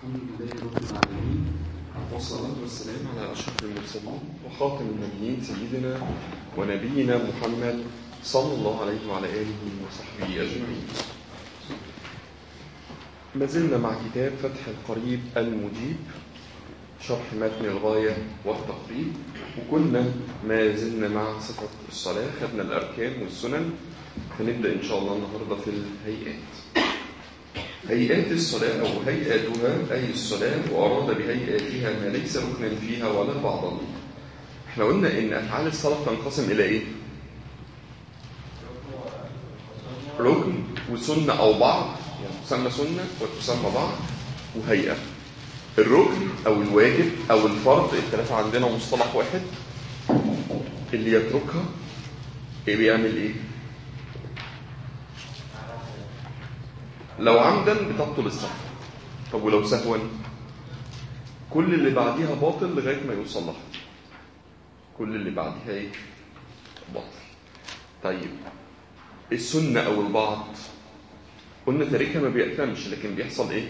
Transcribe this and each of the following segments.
الحمد لله رب العالمين والصلاة والسلام على أشرف المرسلين وخاتم النبيين سيدنا ونبينا محمد صلى الله عليه وعلى آله وصحبه أجمعين ما زلنا مع كتاب فتح القريب المجيب شرح متن الغاية والتقريب وكنا ما زلنا مع صفة الصلاة خدنا الأركان والسنن فنبدأ إن شاء الله النهاردة في الهيئات هيئات الصلاة أو هيئاتها أي الصلاة وأراد بهيئاتها ما ليس ركنا فيها ولا بعضا احنا قلنا إن أفعال الصلاة تنقسم إلى إيه؟ ركن وسنة أو بعض يعني تسمى سنة وتسمى بعض وهيئة الركن أو الواجب أو الفرض الثلاثة عندنا مصطلح واحد اللي يتركها إيه بيعمل إيه؟ لو عمدا بتبطل الصلاة طب ولو سهوا كل اللي بعديها باطل لغاية ما يوصل لها كل اللي بعديها ايه باطل طيب السنة او البعض قلنا تاركها ما بيأتمش لكن بيحصل ايه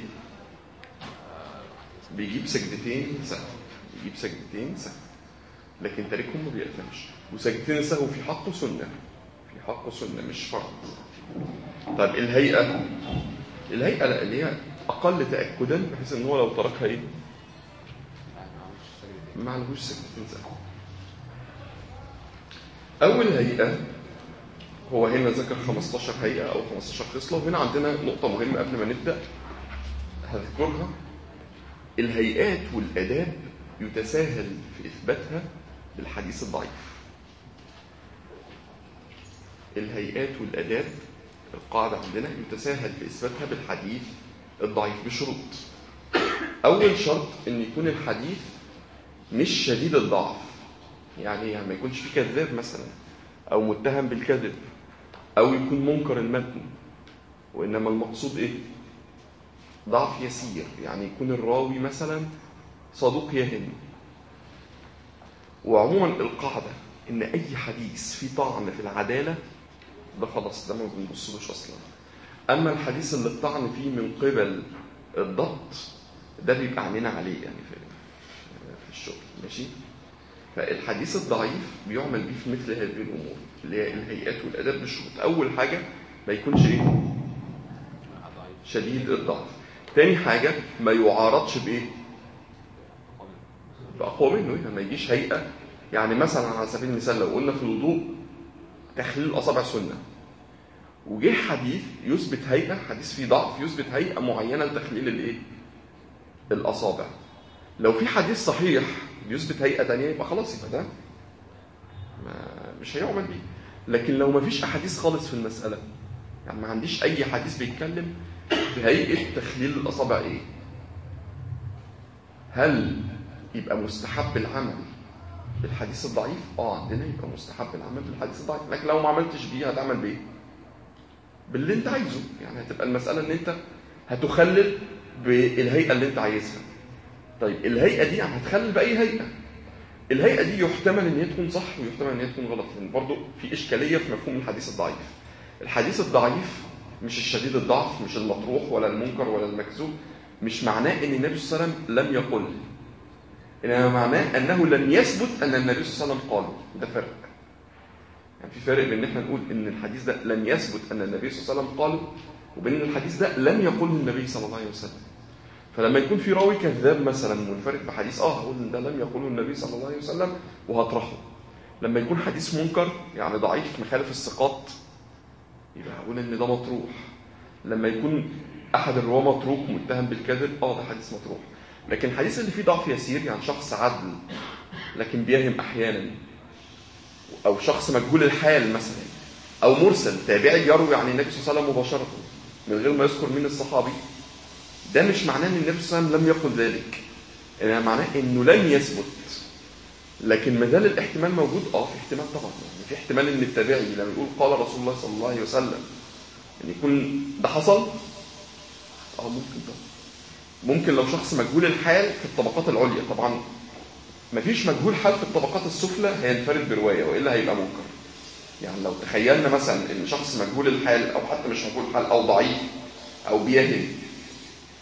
بيجيب سجدتين سهو بيجيب سجدتين سهو لكن تاركهم ما بيأتمش وسجدتين سهو في حقه سنة في حقه سنة مش فرض طيب الهيئة الهيئة لا اللي هي أقل تأكدا بحيث إن هو لو تركها إيه؟ ما عليهوش سكتين سهل. أول هيئة هو هنا ذكر 15 هيئة أو 15 خصلة وهنا عندنا نقطة مهمة قبل ما نبدأ هذكرها الهيئات والآداب يتساهل في إثباتها بالحديث الضعيف الهيئات والآداب القاعدة عندنا يتساهل في إثباتها بالحديث الضعيف بشروط أول شرط أن يكون الحديث مش شديد الضعف يعني, يعني ما يكونش فيه كذاب مثلا أو متهم بالكذب أو يكون منكر المتن وإنما المقصود إيه؟ ضعف يسير يعني يكون الراوي مثلا صدوق يهم وعموما القاعدة إن أي حديث فيه طعن في العدالة ده خلاص ده ما بنبصلوش اصلا اما الحديث اللي الطعن فيه من قبل الضبط ده بيبقى عينينا عليه يعني في في الشغل ماشي فالحديث الضعيف بيعمل بيه في مثل هذه الامور اللي هي الهيئات والاداب بالشروط اول حاجه ما يكونش ايه شديد الضعف تاني حاجه ما يعارضش بايه باقوى منه يعني ما يجيش هيئه يعني مثلا على سبيل المثال لو قلنا في الوضوء تخليل الاصابع سنه وجه حديث يثبت هيئه حديث فيه ضعف يثبت هيئه معينه لتخليل الايه الاصابع لو في حديث صحيح بيثبت هيئه ثانيه يبقى خلاص يبقى ده ما مش هيعمل بيه لكن لو ما فيش احاديث خالص في المساله يعني ما عنديش اي حديث بيتكلم في هيئه تخليل الاصابع ايه هل يبقى مستحب العمل بالحديث الضعيف اه عندنا يبقى مستحب العمل بالحديث الضعيف لكن لو ما عملتش بيه هتعمل بايه باللي انت عايزه يعني هتبقى المساله ان انت هتخلل بالهيئه اللي انت عايزها طيب الهيئه دي يعني هتخلل باي هيئه الهيئه دي يحتمل ان هي تكون صح ويحتمل ان هي تكون غلط لان برضه في اشكاليه في مفهوم الحديث الضعيف الحديث الضعيف مش الشديد الضعف مش المطروح ولا المنكر ولا المكذوب مش معناه ان النبي صلى الله عليه وسلم لم يقل إنما معناه أنه لم يثبت أن النبي صلى الله عليه وسلم قاله ده فرق يعني في فرق بين ان احنا نقول ان الحديث ده لم يثبت أن النبي صلى الله عليه وسلم قاله وبين ان الحديث ده لم يقله النبي صلى الله عليه وسلم فلما يكون في راوي كذاب مثلا منفرد بحديث اه هقول ان ده لم يقله النبي صلى الله عليه وسلم وهطرحه لما يكون حديث منكر يعني ضعيف مخالف الثقات يبقى هقول ان ده مطروح لما يكون احد الرواه متروك متهم بالكذب اه ده حديث مطروح لكن الحديث اللي فيه ضعف يسير يعني شخص عدل لكن بيهم احيانا او شخص مجهول الحال مثلا او مرسل تابعي يروي عن النبي صلى الله عليه وسلم مباشره من غير ما يذكر مين الصحابي ده مش معناه ان النبي صلى الله عليه وسلم لم يقل ذلك انما معناه انه لم يثبت لكن ما زال الاحتمال موجود اه في احتمال طبعا يعني في احتمال ان التابعي لما يقول قال رسول الله صلى الله عليه وسلم ان يكون ده حصل اه ممكن طبعا ممكن لو شخص مجهول الحال في الطبقات العليا طبعا مفيش مجهول حال في الطبقات السفلى هينفرد بروايه والا هيبقى منكر يعني لو تخيلنا مثلا ان شخص مجهول الحال او حتى مش مجهول الحال او ضعيف او بيهم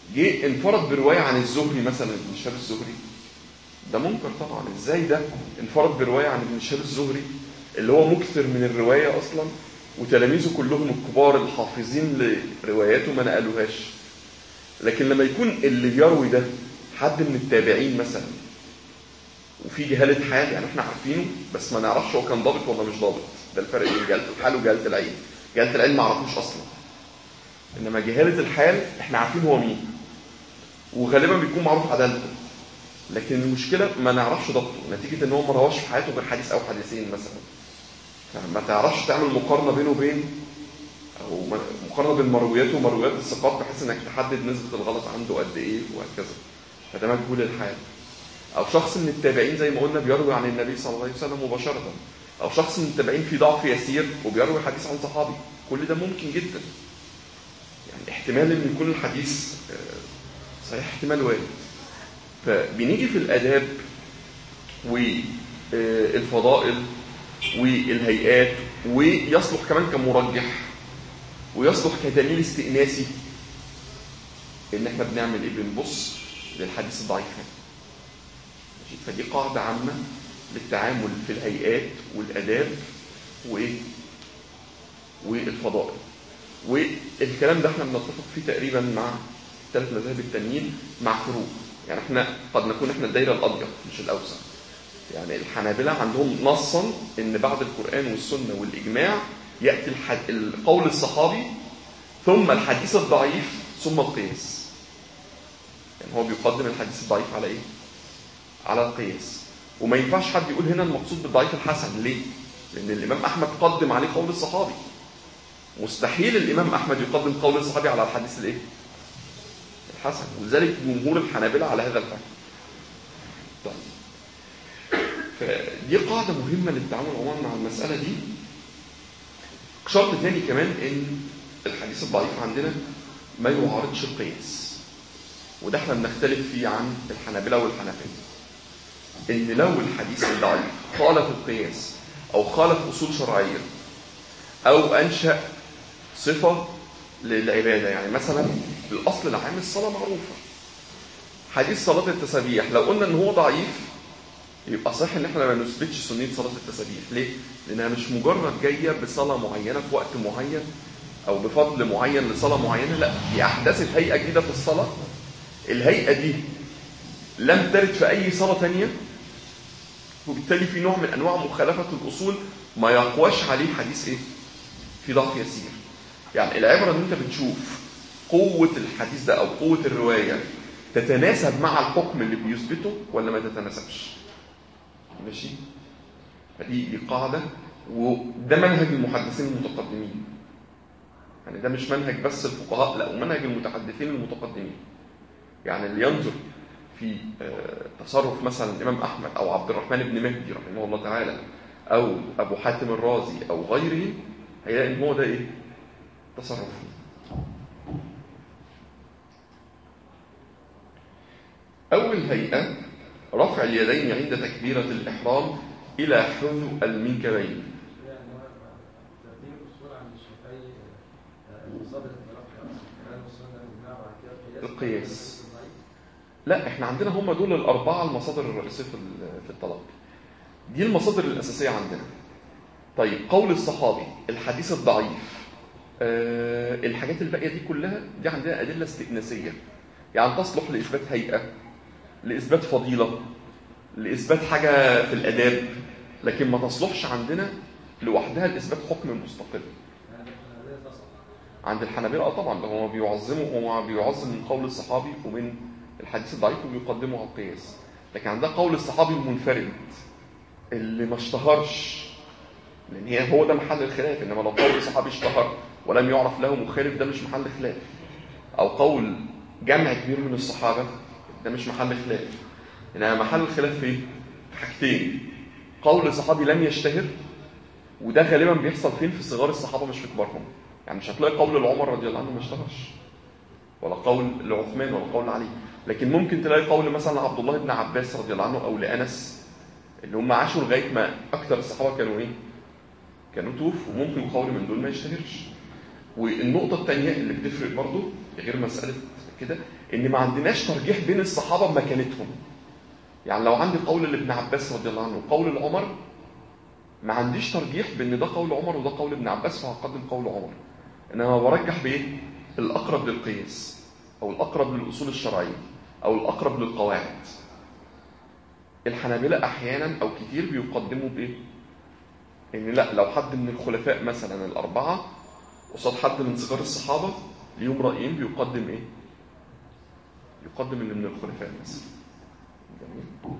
جه انفرد بروايه عن الزهري مثلا ابن شهاب الزهري ده منكر طبعا ازاي ده انفرد بروايه عن ابن شهاب الزهري اللي هو مكثر من الروايه اصلا وتلاميذه كلهم الكبار الحافظين لرواياته ما نقلوهاش لكن لما يكون اللي بيروي ده حد من التابعين مثلا وفي جهاله حال يعني احنا عارفينه بس ما نعرفش هو كان ضابط ولا مش ضابط ده الفرق بين جهاله الحال وجهاله العين جهاله العين ما عرفوش اصلا انما جهاله الحال احنا عارفين هو مين وغالبا بيكون معروف عدالته لكن المشكله ما نعرفش ضبطه نتيجه ان هو ما رواش في حياته غير حديث او حديثين مثلا فما تعرفش تعمل مقارنه بينه وبين او مقارنه بين مروياته ومرويات الثقات بحيث انك تحدد نسبه الغلط عنده قد ايه وهكذا فده مجهول الحال او شخص من التابعين زي ما قلنا بيروي عن النبي صلى الله عليه وسلم مباشره او شخص من التابعين في ضعف يسير وبيروي حديث عن صحابي كل ده ممكن جدا يعني احتمال ان يكون الحديث صحيح احتمال وارد فبنيجي في الاداب والفضائل والهيئات ويصلح كمان كمرجح ويصلح كدليل استئناسي ان احنا بنعمل ايه بنبص للحديث الضعيف ماشي فدي قاعده عامه للتعامل في الهيئات والاداب وايه والفضائل والكلام ده احنا بنتفق فيه تقريبا مع الثلاث مذاهب التانيين مع فروق يعني احنا قد نكون احنا الدايره الاضيق مش الاوسع يعني الحنابلة عندهم نصا ان بعد القرآن والسنة والإجماع يأتي الحد... القول الصحابي ثم الحديث الضعيف ثم القياس يعني هو بيقدم الحديث الضعيف على ايه على القياس وما ينفعش حد يقول هنا المقصود بالضعيف الحسن ليه لان الامام احمد قدم عليه قول الصحابي مستحيل الامام احمد يقدم قول الصحابي على الحديث الايه الحسن ولذلك جمهور الحنابلة على هذا الفهم طيب فدي قاعدة مهمة للتعامل عموما مع المسألة دي شرط ثاني كمان ان الحديث الضعيف عندنا ما يعارضش القياس وده احنا بنختلف فيه عن الحنابلة والحنفية ان لو الحديث الضعيف خالف القياس او خالف اصول شرعية او انشأ صفة للعبادة يعني مثلا الاصل العام الصلاة معروفة حديث صلاة التسابيح لو قلنا ان هو ضعيف يبقى صح ان احنا ما نثبتش سنيه صلاه التسابيح ليه لانها مش مجرد جايه بصلاه معينه في وقت معين او بفضل معين لصلاه معينه لا دي احدثت هيئه جديده في الصلاه الهيئه دي لم ترد في اي صلاه ثانيه وبالتالي في نوع من انواع مخالفه الاصول ما يقواش عليه حديث ايه في ضعف يسير يعني العبره ان انت بتشوف قوه الحديث ده او قوه الروايه تتناسب مع الحكم اللي بيثبته ولا ما تتناسبش ماشي فدي دي قاعده وده منهج المحدثين المتقدمين يعني ده مش منهج بس الفقهاء لا ومنهج المتحدثين المتقدمين يعني اللي ينظر في تصرف مثلا الامام احمد او عبد الرحمن بن مهدي رحمه الله تعالى او ابو حاتم الرازي او غيره هيلاقي ان هو ده ايه تصرف اول هيئه رفع اليدين عند تكبيرة الإحرام إلى حذو المنكبين القياس لا احنا عندنا هم دول الأربعة المصادر الرئيسية في الطلاق دي المصادر الأساسية عندنا طيب قول الصحابي الحديث الضعيف أه الحاجات الباقية دي كلها دي عندنا أدلة استئناسية يعني تصلح لإثبات هيئة لإثبات فضيلة لإثبات حاجة في الأداب لكن ما تصلحش عندنا لوحدها لإثبات حكم مستقل عند الحنابلة اه طبعا ده هو بيعظموا هو بيعظم من قول الصحابي ومن الحديث الضعيف وبيقدمه على القياس لكن عندها قول الصحابي المنفرد اللي ما اشتهرش لان هي هو ده محل الخلاف انما لو قول الصحابي اشتهر ولم يعرف له مخالف ده مش محل خلاف او قول جمع كبير من الصحابه ده مش محل خلاف انما محل الخلاف في حاجتين قول صحابي لم يشتهر وده غالبا بيحصل فين في صغار الصحابه مش في كبارهم يعني مش هتلاقي قول لعمر رضي الله عنه ما اشتهرش ولا قول لعثمان ولا قول لعلي لكن ممكن تلاقي قول مثلا عبد الله بن عباس رضي الله عنه او لانس اللي هم عاشوا لغايه ما اكثر الصحابه كانوا ايه كانوا توف وممكن قول من دول ما يشتهرش والنقطه الثانيه اللي بتفرق برضه غير مساله كده ان ما عندناش ترجيح بين الصحابه بمكانتهم يعني لو عندي قول لابن عباس رضي الله عنه وقول لعمر ما عنديش ترجيح بان ده قول عمر وده قول ابن عباس فهقدم قول عمر انما برجح بايه الاقرب للقياس او الاقرب للاصول الشرعيه او الاقرب للقواعد الحنابلة احيانا او كتير بيقدموا بايه ان لا لو حد من الخلفاء مثلا الاربعه قصاد حد من صغار الصحابه ليهم رايين بيقدم ايه يقدم اللي من الخلفاء مثلا جميل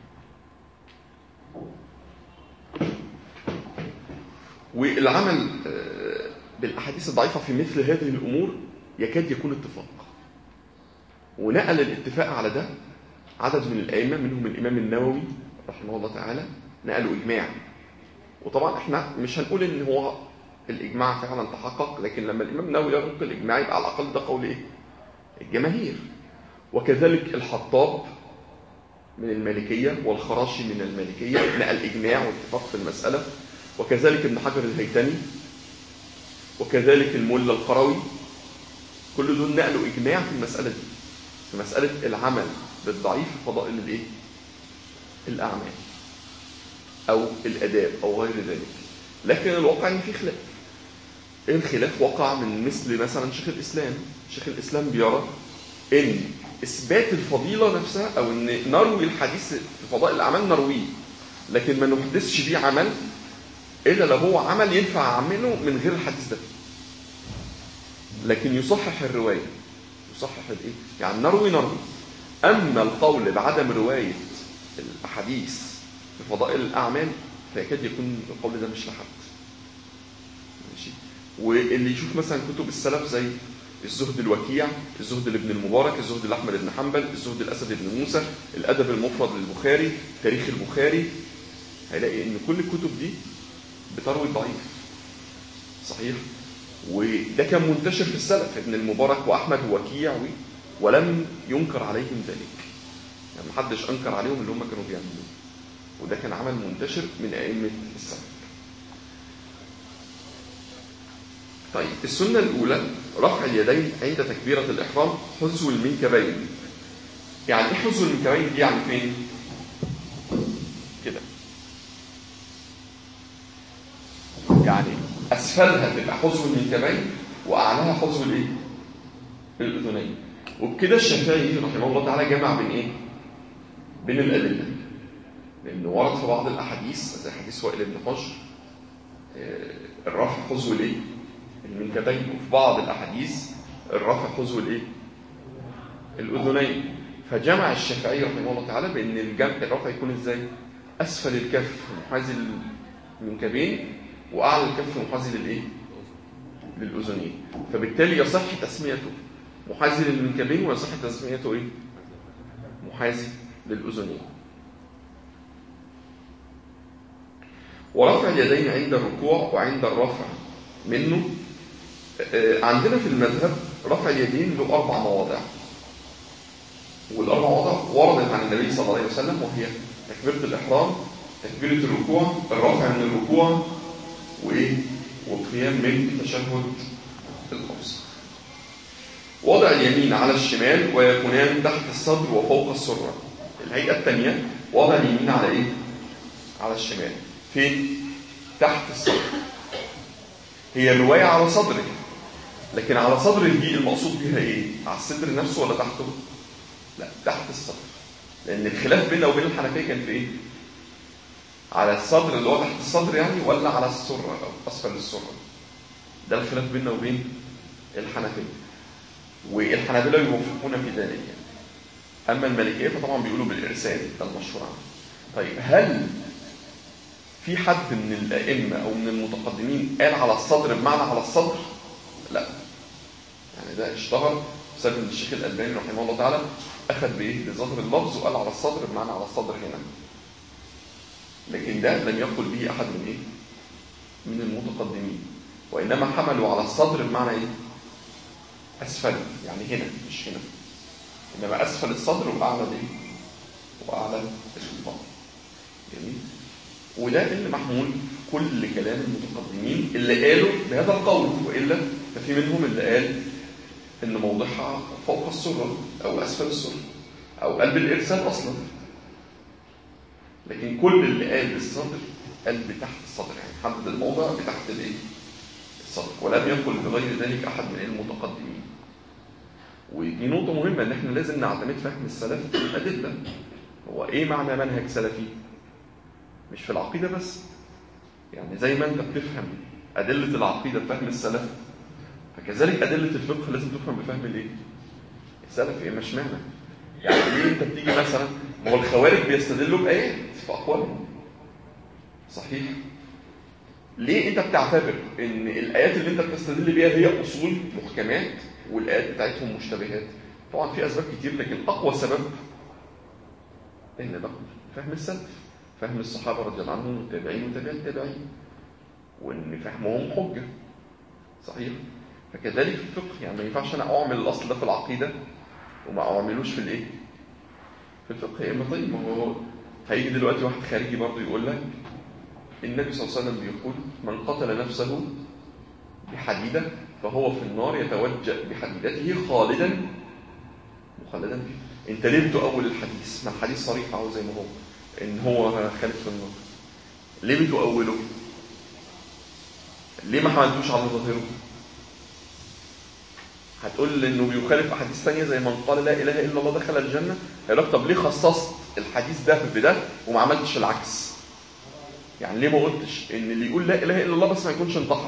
والعمل بالاحاديث الضعيفه في مثل هذه الامور يكاد يكون اتفاق ونقل الاتفاق على ده عدد من الائمه منهم الامام النووي رحمه الله تعالى نقلوا اجماع وطبعا احنا مش هنقول ان هو الاجماع فعلا تحقق لكن لما الامام النووي ينقل الاجماع يبقى على الاقل ده قول ايه الجماهير وكذلك الحطاب من المالكيه والخراشي من المالكيه نقل اجماع واتفاق في المساله وكذلك ابن حجر الهيتمي وكذلك الملا القروي كل دول نقلوا اجماع في المساله دي في مساله العمل بالضعيف في فضائل الايه الاعمال او الاداب او غير ذلك لكن الواقع ان في خلاف الخلاف وقع من مثل مثلا شيخ الاسلام شيخ الاسلام بيرى ان اثبات الفضيله نفسها او ان نروي الحديث في فضائل الاعمال نرويه لكن ما نحدثش بيه عمل الا لو هو عمل ينفع اعمله من غير الحديث ده لكن يصحح الروايه يصحح الايه يعني نروي نروي اما القول بعدم روايه الاحاديث في فضائل الاعمال فيكاد يكون القول ده مش لحد ماشي واللي يشوف مثلا كتب السلف زي الزهد الوكيع الزهد لابن المبارك الزهد لاحمد بن حنبل الزهد الاسد بن موسى الادب المفرد للبخاري تاريخ البخاري هيلاقي ان كل الكتب دي بتروي ضعيف صحيح وده كان منتشر في السلف ابن المبارك واحمد ووكيع ولم ينكر عليهم ذلك يعني محدش انكر عليهم اللي هم كانوا بيعملوه وده كان عمل منتشر من ائمه السلف طيب السنه الاولى رفع اليدين عند تكبيره الاحرام حذو المنكبين يعني ايه حذو المنكبين دي يعني فين كده يعني اسفلها تبقى حذو المنكبين واعلاها حذو الايه الاذنين وبكده الشافعي رحمه الله تعالى جمع بين ايه بين الادله لان ورد في بعض الاحاديث زي حديث وائل بن حجر الرفع حذو الايه المنكبين وفي بعض الاحاديث الرفع حذو الايه الاذنين فجمع الشافعي رحمه الله تعالى بان الجمع الرفع يكون ازاي اسفل الكف محاذي المنكبين واعلى الكف محاذي للايه للاذنين فبالتالي يصح تسميته محاذي للمنكبين ويصح تسميته ايه محاذي للاذنين ورفع اليدين عند الركوع وعند الرفع منه عندنا في المذهب رفع اليدين له اربع مواضع والاربع مواضع وردت عن النبي صلى الله عليه وسلم وهي تكبيره الاحرام تكبيره الركوع الرفع من الركوع وايه والقيام من تشهد الاوسط وضع اليمين على الشمال ويكونان تحت الصدر وفوق السره الهيئه الثانيه وضع اليمين على ايه على الشمال فين تحت الصدر هي الروايه على صدره لكن على صدره دي المقصود بها ايه على الصدر نفسه ولا تحته لا تحت الصدر لان الخلاف بيننا وبين الحنفيه كان في ايه على الصدر اللي هو تحت الصدر يعني ولا على السره او اسفل السره ده الخلاف بيننا وبين الحنفيه والحنابلة يوافقون في ذلك يعني. اما المالكيه فطبعا بيقولوا بالارسال ده المشهور عنه طيب هل في حد من الائمه او من المتقدمين قال على الصدر بمعنى على الصدر لا يعني ده اشتهر بسبب ان الشيخ الالباني رحمه الله تعالى اخذ بايه بظاهر اللفظ وقال على الصدر بمعنى على الصدر هنا لكن ده لم يقل به احد من ايه من المتقدمين وانما حملوا على الصدر بمعنى ايه اسفل يعني هنا مش هنا انما اسفل الصدر واعلى ايه واعلى السلطان جميل وده اللي محمول كل كلام المتقدمين اللي قالوا بهذا القول والا ففي منهم اللي قال ان موضعها فوق السره او اسفل السره او قلب الارسال اصلا لكن كل اللي قال الصدر قلب تحت الصدر يعني حدد الموضع بتحت الايه الصدر ولم يقل بغير ذلك احد من المتقدمين ودي نقطه مهمه ان احنا لازم نعتمد فهم السلف في الادله هو ايه معنى منهج سلفي مش في العقيده بس يعني زي ما انت بتفهم ادله العقيده بفهم السلف فكذلك ادله الفقه لازم تفهم بفهم الايه السلف ايه مش معنى يعني ليه انت بتيجي مثلا ما هو الخوارج بيستدلوا بايات في اقوالهم صحيح ليه انت بتعتبر ان الايات اللي انت بتستدل بيها هي اصول محكمات والايات بتاعتهم مشتبهات طبعا في اسباب كتير لكن اقوى سبب ان ده فهم السلف فهم الصحابه رضي الله عنهم والتابعين وتابع التابعين وان فهمهم حجه صحيح فكذلك في الفقه يعني ما ينفعش انا اعمل الاصل ده في العقيده وما اعملوش في الايه في الفقه يا اما طيب ما هو هيجي دلوقتي واحد خارجي برضه يقول لك النبي صلى الله عليه وسلم بيقول من قتل نفسه بحديده فهو في النار يتوجأ بحديدته خالدا مخلدا فيه انت ليه بتؤول الحديث ما الحديث صريح اهو زي ما هو ان هو خالد في النار ليه بتؤوله ليه ما حملتوش على ظاهره هتقول انه بيخالف احاديث ثانيه زي من قال لا اله الا الله دخل الجنه هيقول لك طب ليه خصصت الحديث ده بده وما عملتش العكس يعني ليه ما قلتش ان اللي يقول لا اله الا الله بس ما يكونش انتحر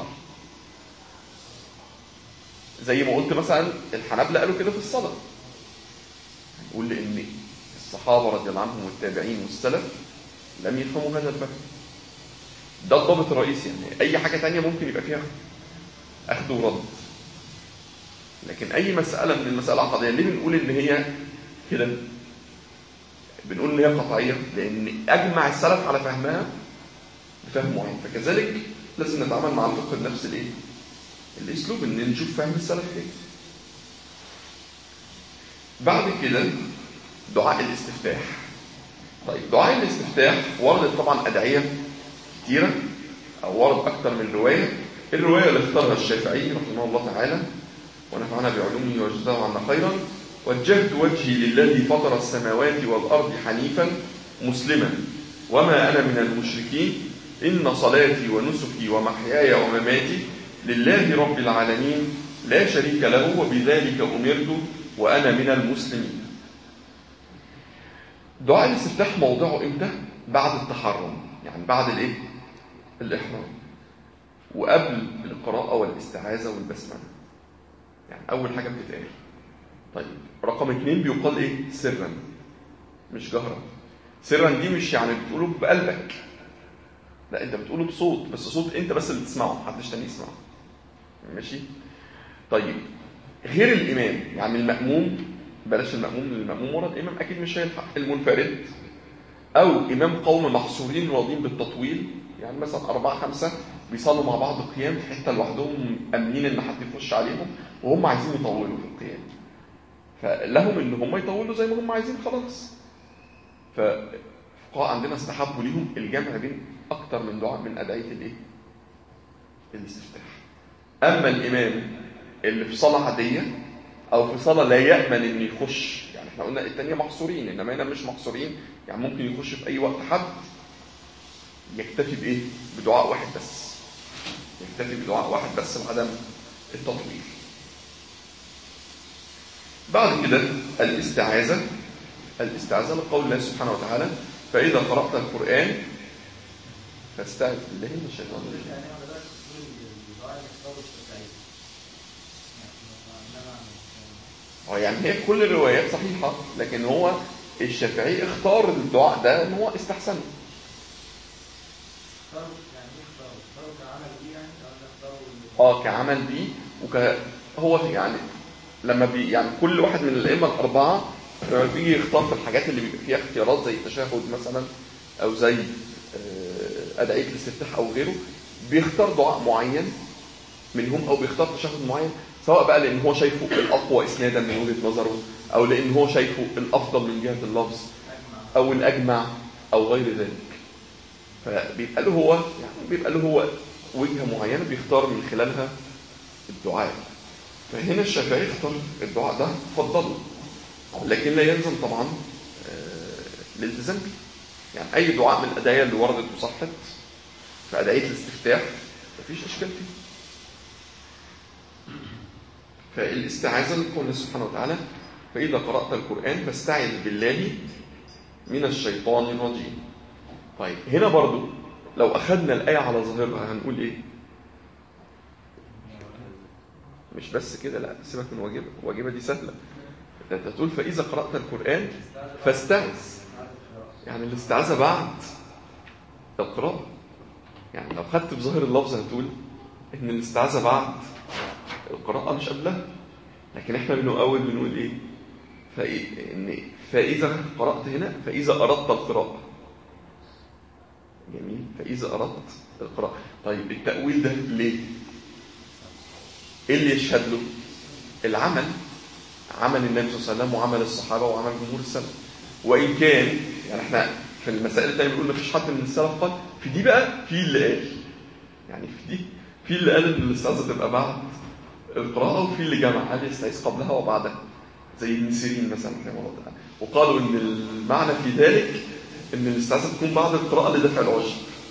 زي ما قلت مثلا الحنابلة قالوا كده في الصلاة نقول لأن الصحابة رضي الله عنهم والتابعين والسلف لم يفهموا هذا الفهم ده الضابط الرئيسي يعني أي حاجة تانية ممكن يبقى فيها أخذ ورد لكن أي مسألة من المسألة العقدية ليه بنقول إن هي كده بنقول إن هي قطعية لأن أجمع السلف على فهمها بفهم معين فكذلك لازم نتعامل مع الفقه بنفس الايه؟ الاسلوب ان نشوف فهم السلف ايه بعد كده دعاء الاستفتاح طيب دعاء الاستفتاح وردت طبعا ادعيه كتيره او ورد اكثر من روايه الروايه اللي اختارها الشافعي رحمه الله تعالى ونفعنا بعلومه وجزاه عنا خيرا وجهت وجهي للذي فطر السماوات والارض حنيفا مسلما وما انا من المشركين ان صلاتي ونسكي ومحياي ومماتي لله رب العالمين لا شريك له وبذلك أمرت وأنا من المسلمين دعاء الاستفتاح موضعه امتى؟ بعد التحرم يعني بعد الايه؟ الإحرام وقبل القراءة والاستعاذة والبسملة يعني أول حاجة بتتقال طيب رقم اثنين بيقال ايه؟ سرا مش جهرا سرا دي مش يعني بتقوله بقلبك لا انت بتقوله بصوت بس صوت انت بس اللي تسمعه محدش تاني يسمعه ماشي طيب غير الامام يعني الماموم بلاش الماموم الماموم ورد امام اكيد مش هيلحق المنفرد او امام قوم محصورين راضين بالتطويل يعني مثلا أربعة خمسة بيصلوا مع بعض قيام في حتة لوحدهم أمنين إن حد يخش عليهم وهم عايزين يطولوا في القيام فلهم إن هم يطولوا زي ما هم عايزين خلاص فالفقهاء عندنا استحبوا ليهم الجمع بين أكتر من دعاء من أدعية الإيه؟ الاستفتاح أما الإمام اللي في صلاة عادية أو في صلاة لا يأمن إنه يخش يعني إحنا قلنا التانية محصورين إنما هنا مش محصورين يعني ممكن يخش في أي وقت حد يكتفي بإيه؟ بدعاء واحد بس يكتفي بدعاء واحد بس لعدم التطويل بعد كده الاستعاذة الاستعاذة لقول الله سبحانه وتعالى فإذا قرأت القرآن فاستعذ بالله من الشيطان الرجيم اه يعني هي كل الروايات صحيحة لكن هو الشافعي اختار الدعاء ده ان هو استحسنه اه كعمل بيه وك هو يعني لما بي يعني كل واحد من الائمه الاربعه لما بيجي يختار في الحاجات اللي بيبقى فيها اختيارات زي التشهد مثلا او زي ادعيه الاستفتاح او غيره بيختار دعاء معين منهم او بيختار تشهد معين سواء بقى لان هو شايفه الاقوى اسنادا من وجهه نظره او لان هو شايفه الافضل من جهه اللفظ او الاجمع او غير ذلك فبيبقى له هو يعني بيبقى له هو وجهه معينه بيختار من خلالها الدعاء فهنا الشافعي اختار الدعاء ده فضله لكن لا يلزم طبعا آه، الالتزام به يعني اي دعاء من الادعيه اللي وردت وصحت في ادعيه الاستفتاح مفيش اشكال فيه فالاستعاذه لقوله سبحانه وتعالى فاذا قرات القران فاستعذ بالله من الشيطان الرجيم طيب هنا برضو لو اخذنا الايه على ظاهرها هنقول ايه مش بس كده لا سيبك من واجبه واجبه دي سهله ده انت تقول فاذا قرات القران فاستعذ يعني الاستعاذه بعد القراءه يعني لو خدت بظاهر اللفظ هتقول ان الاستعاذه بعد القراءه مش قبلها لكن احنا بنؤول بنقول ايه فإيه؟ إن فاذا قرات هنا فاذا اردت القراءه جميل فاذا اردت القراءه طيب التاويل ده ليه ايه اللي يشهد له العمل عمل النبي صلى الله عليه وسلم وعمل الصحابه وعمل جمهور السلف وان كان يعني احنا في المسائل الثانيه بنقول مفيش حد من السلف قال في دي بقى في اللي قال يعني في دي في اللي قال ان الاستعاذه تبقى بعد القراءه وفي اللي جمع قال يستعيذ قبلها وبعدها زي ابن سيرين مثلا في الموضوع ده وقالوا ان المعنى في ذلك ان الاستعاذه تكون بعد القراءه لدفع العجب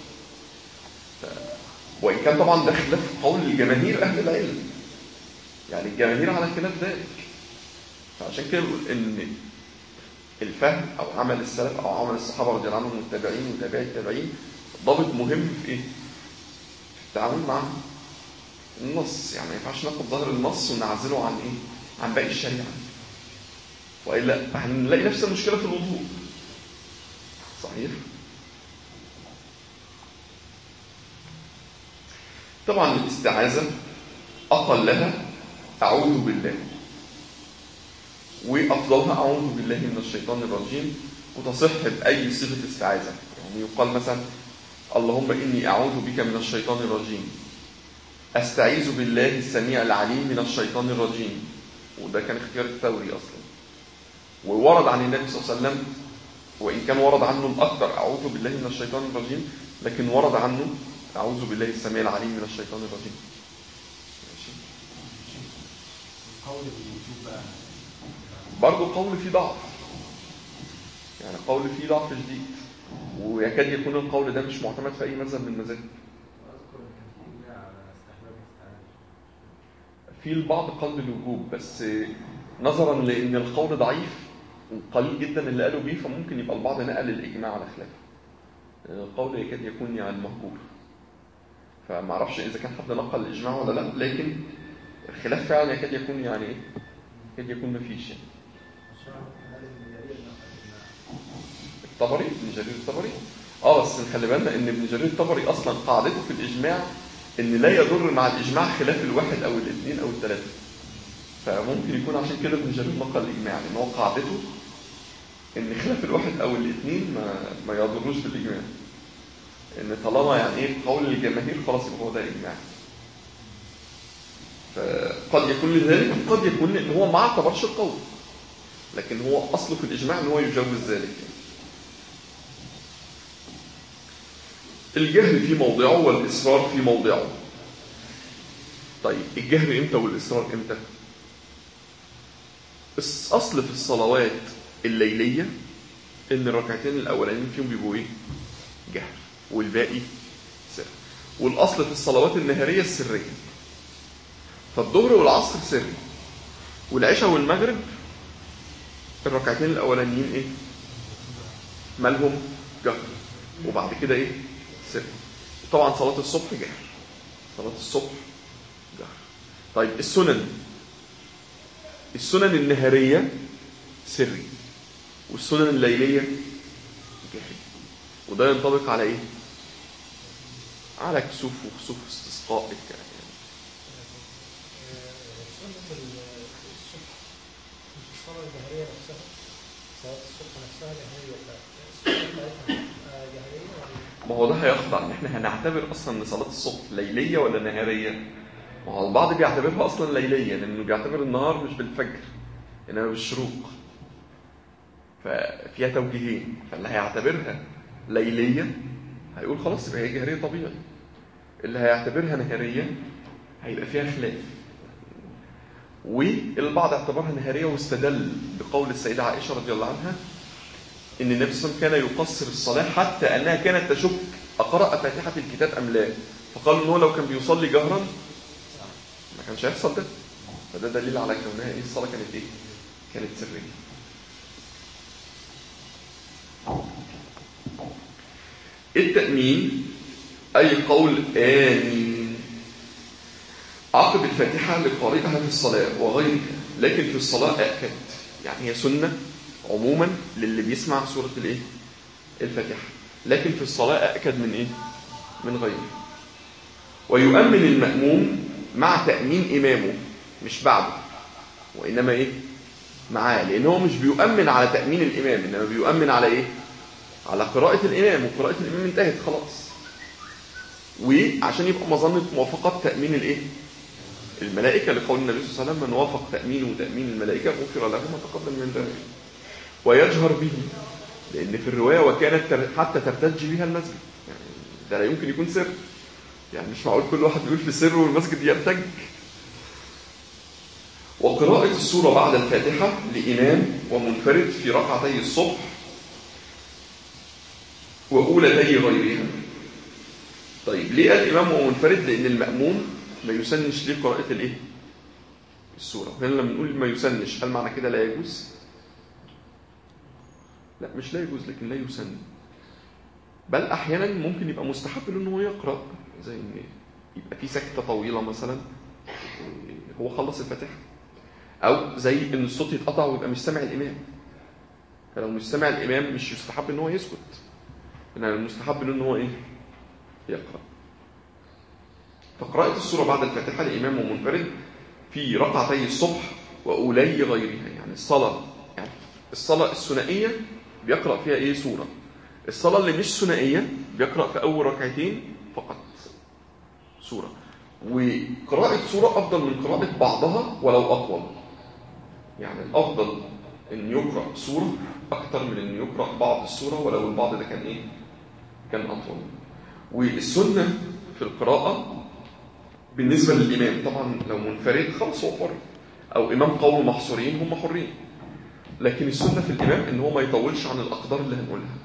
وان كان طبعا ده خلاف قول الجماهير اهل العلم يعني الجماهير على خلاف ذلك فعشان كده بنقول ان الفهم او عمل السلف او عمل الصحابه رضي الله عنهم والتابعين وتابعي التابعين ضابط مهم في ايه؟ في التعامل مع النص يعني ما ينفعش ناخد ظاهر النص ونعزله عن ايه؟ عن باقي الشريعه والا هنلاقي نفس المشكله في الوضوء صحيح؟ طبعا الاستعاذه اقلها اعوذ بالله وأفضلها أعوذ بالله من الشيطان الرجيم وتصح بأي صيغة استعاذة يعني يقال مثلا اللهم إني أعوذ بك من الشيطان الرجيم أستعيذ بالله السميع العليم من الشيطان الرجيم وده كان اختيار الثوري أصلا وورد عن النبي صلى الله عليه وسلم وإن كان ورد عنه الأكثر أعوذ بالله من الشيطان الرجيم لكن ورد عنه أعوذ بالله السميع العليم من الشيطان الرجيم ماشي قول الوجوب بقى برضه قول فيه ضعف يعني قول فيه ضعف شديد ويكاد يكون القول ده مش معتمد في اي مذهب من المذاهب اذكر ان كان في اجماع على استحباب الاستعاذه في البعض قال بالوجوب بس نظرا لان القول ضعيف وقليل جدا اللي قالوا بيه فممكن يبقى البعض نقل الاجماع على خلافه القول يكاد يكون يعني مهجور فما اعرفش اذا كان حد نقل الاجماع ولا لا لكن الخلاف فعلا يكاد يكون يعني ايه يكاد يكون مفيش يعني الطبري ابن جرير الطبري اه بس خلي بالنا ان ابن جرير الطبري اصلا قاعدته في الاجماع ان لا يضر مع الاجماع خلاف الواحد او الاثنين او الثلاثه فممكن يكون عشان كده ابن جرير نقل الاجماع لان هو قاعدته ان خلاف الواحد او الاثنين ما ما يضروش بالاجماع ان طالما يعني ايه قول الجماهير خلاص يبقى هو ده اجماع فقد يكون لذلك وقد يكون ان هو ما اعتبرش القول لكن هو اصله في الاجماع ان هو يجوز ذلك يعني. الجهر في موضعه والإصرار في موضعه طيب الجهر امتى والإصرار امتى الأصل في الصلوات الليلية إن الركعتين الأولانيين فيهم بيبقوا إيه؟ جهر والباقي سر والأصل في الصلوات النهارية السرية فالظهر والعصر سري والعشاء والمغرب الركعتين الأولانيين إيه؟ مالهم جهر وبعد كده إيه؟ سر طبعا صلاة الصبح جهر صلاة الصبح جهر طيب السنن السنن النهارية سري والسنن الليلية جهري وده ينطبق على ايه؟ على كسوف وخسوف استسقاء الكلام يعني. سنة الصبح مش الصلاة الجهرية نفسها صلاة الصبح نفسها جهرية ولا السنة بتاعتها جهرية ولا ما هو ده هيخضع ان احنا هنعتبر اصلا ان صلاة الصبح ليلية ولا نهارية ما هو البعض بيعتبرها اصلا ليلية لانه بيعتبر النهار مش بالفجر انما بالشروق ففيها توجيهين فاللي هيعتبرها ليلية هيقول خلاص يبقى هي جهرية طبيعي اللي هيعتبرها نهارية هيبقى فيها خلاف والبعض اعتبرها نهارية واستدل بقول السيدة عائشة رضي الله عنها إن النبي صلى الله عليه وسلم كان يقصر الصلاة حتى أنها كانت تشك أقرأ فاتحة الكتاب أم لا فقالوا إن هو لو كان بيصلي جهرا ما كانش هيحصل ده فده دليل على كونها إيه الصلاة كانت إيه؟ كانت سرية التأمين أي قول آمين عقب الفاتحة لقارئها في الصلاة وغيرها لكن في الصلاة أأكد يعني هي سنة عموما للي بيسمع سورة الإيه؟ الفاتحة لكن في الصلاة أأكد من إيه؟ من غيره ويؤمن المأموم مع تأمين إمامه مش بعده وإنما إيه؟ معاه لأن هو مش بيؤمن على تأمين الإمام إنما بيؤمن على إيه؟ على قراءة الإمام وقراءة الإمام انتهت خلاص وعشان يبقى مظنة موافقة تأمين الإيه؟ الملائكة لقول النبي صلى الله عليه وسلم من وافق تأمينه وتأمين الملائكة غفر له ما تقدم من ذنبه ويجهر به لأن في الرواية وكانت تر- حتى ترتج بها المسجد يعني ده لا يمكن يكون سر يعني مش معقول كل واحد يقول في سر والمسجد يرتج وقراءة السورة بعد الفاتحة لإمام ومنفرد في ركعتي الصبح وأولتي غيرها طيب ليه قال إمام ومنفرد لأن المأموم ما يسنش ليه قراءة الإيه؟ السورة هنا لما نقول ما يسنش هل معنى كده لا يجوز؟ لا مش لا يجوز لكن لا يسن بل أحيانا ممكن يبقى مستحب له إن هو يقرأ زي إن يبقى في سكتة طويلة مثلا هو خلص الفاتحة أو زي إن الصوت يتقطع ويبقى مش سامع الإمام فلو مش سامع الإمام مش يستحب إن هو يسكت إنما المستحب له إن هو إيه؟ يقرأ فقراءة السورة بعد الفاتحة لإمام ومنفرد في ركعتي الصبح وأولي غيرها يعني الصلاة يعني الصلاة الثنائية بيقرأ فيها إيه سورة الصلاة اللي مش ثنائية بيقرأ في أول ركعتين فقط سورة وقراءة سورة أفضل من قراءة بعضها ولو أطول يعني الأفضل أن يقرأ سورة أكثر من أن يقرأ بعض السورة ولو البعض ده كان إيه؟ كان أطول والسنة في القراءة بالنسبة للإمام طبعا لو منفرد خلاص هو حر أو إمام قوم محصورين هم حرين لكن السنة في الإمام إن هو ما يطولش عن الأقدار اللي هنقولها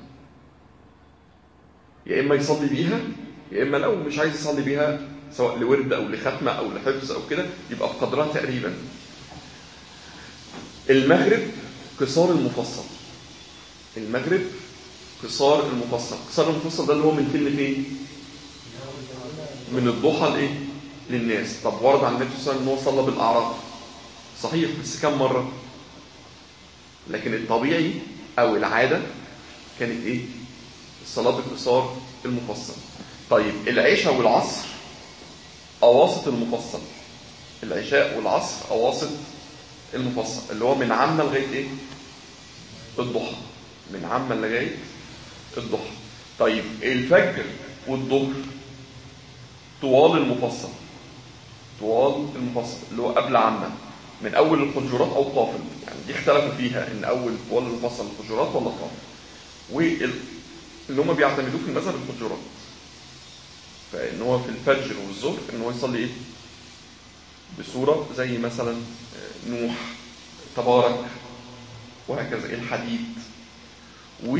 يا إما يصلي بيها يا إما لو مش عايز يصلي بيها سواء لورد أو لختمة أو لحفظ أو كده يبقى بقدرها تقريبا المغرب قصار المفصل المغرب قصار المفصل قصار المفصل ده اللي هو من فين لفين من الضحى لايه للناس طب ورد عن النبي صلى الله عليه وسلم ان هو صلى بالاعراف صحيح بس كم مره لكن الطبيعي او العاده كانت ايه الصلاه بالقصار المفصل طيب العشاء والعصر اواسط المفصل العشاء والعصر اواسط المفصل اللي هو من عامه لغايه ايه الضحى من عامه لغايه الضحى طيب الفجر والظهر طوال المفصل طوال المفصل اللي هو قبل عامة من أول الحجرات أو طافل يعني دي اختلفوا فيها إن أول طوال المفصل الحجرات ولا طافل وال اللي هم بيعتمدوه في المذهب الحجرات فإن هو في الفجر والظهر إن هو يصلي إيه؟ بصورة زي مثلا نوح تبارك وهكذا الحديد و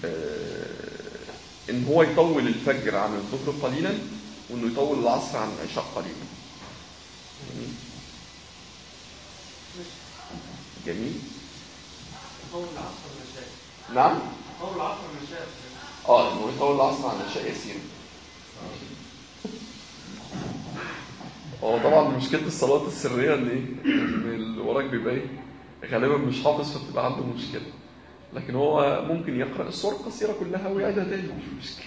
إن هو يطول الفجر عن الظهر قليلا وإنه يطول العصر عن العشاء قليلا جميل جميل طول العصر والعشاء نعم طول العصر والعشاء اه انه يطول العصر عن العشاء يسير هو طبعا مشكله الصلاه السريه ان ايه ان اللي وراك بيبقى ايه غالبا مش حافظ فبتبقى عنده مشكله لكن هو ممكن يقرا السور القصيره كلها ويعيدها تاني مش مشكله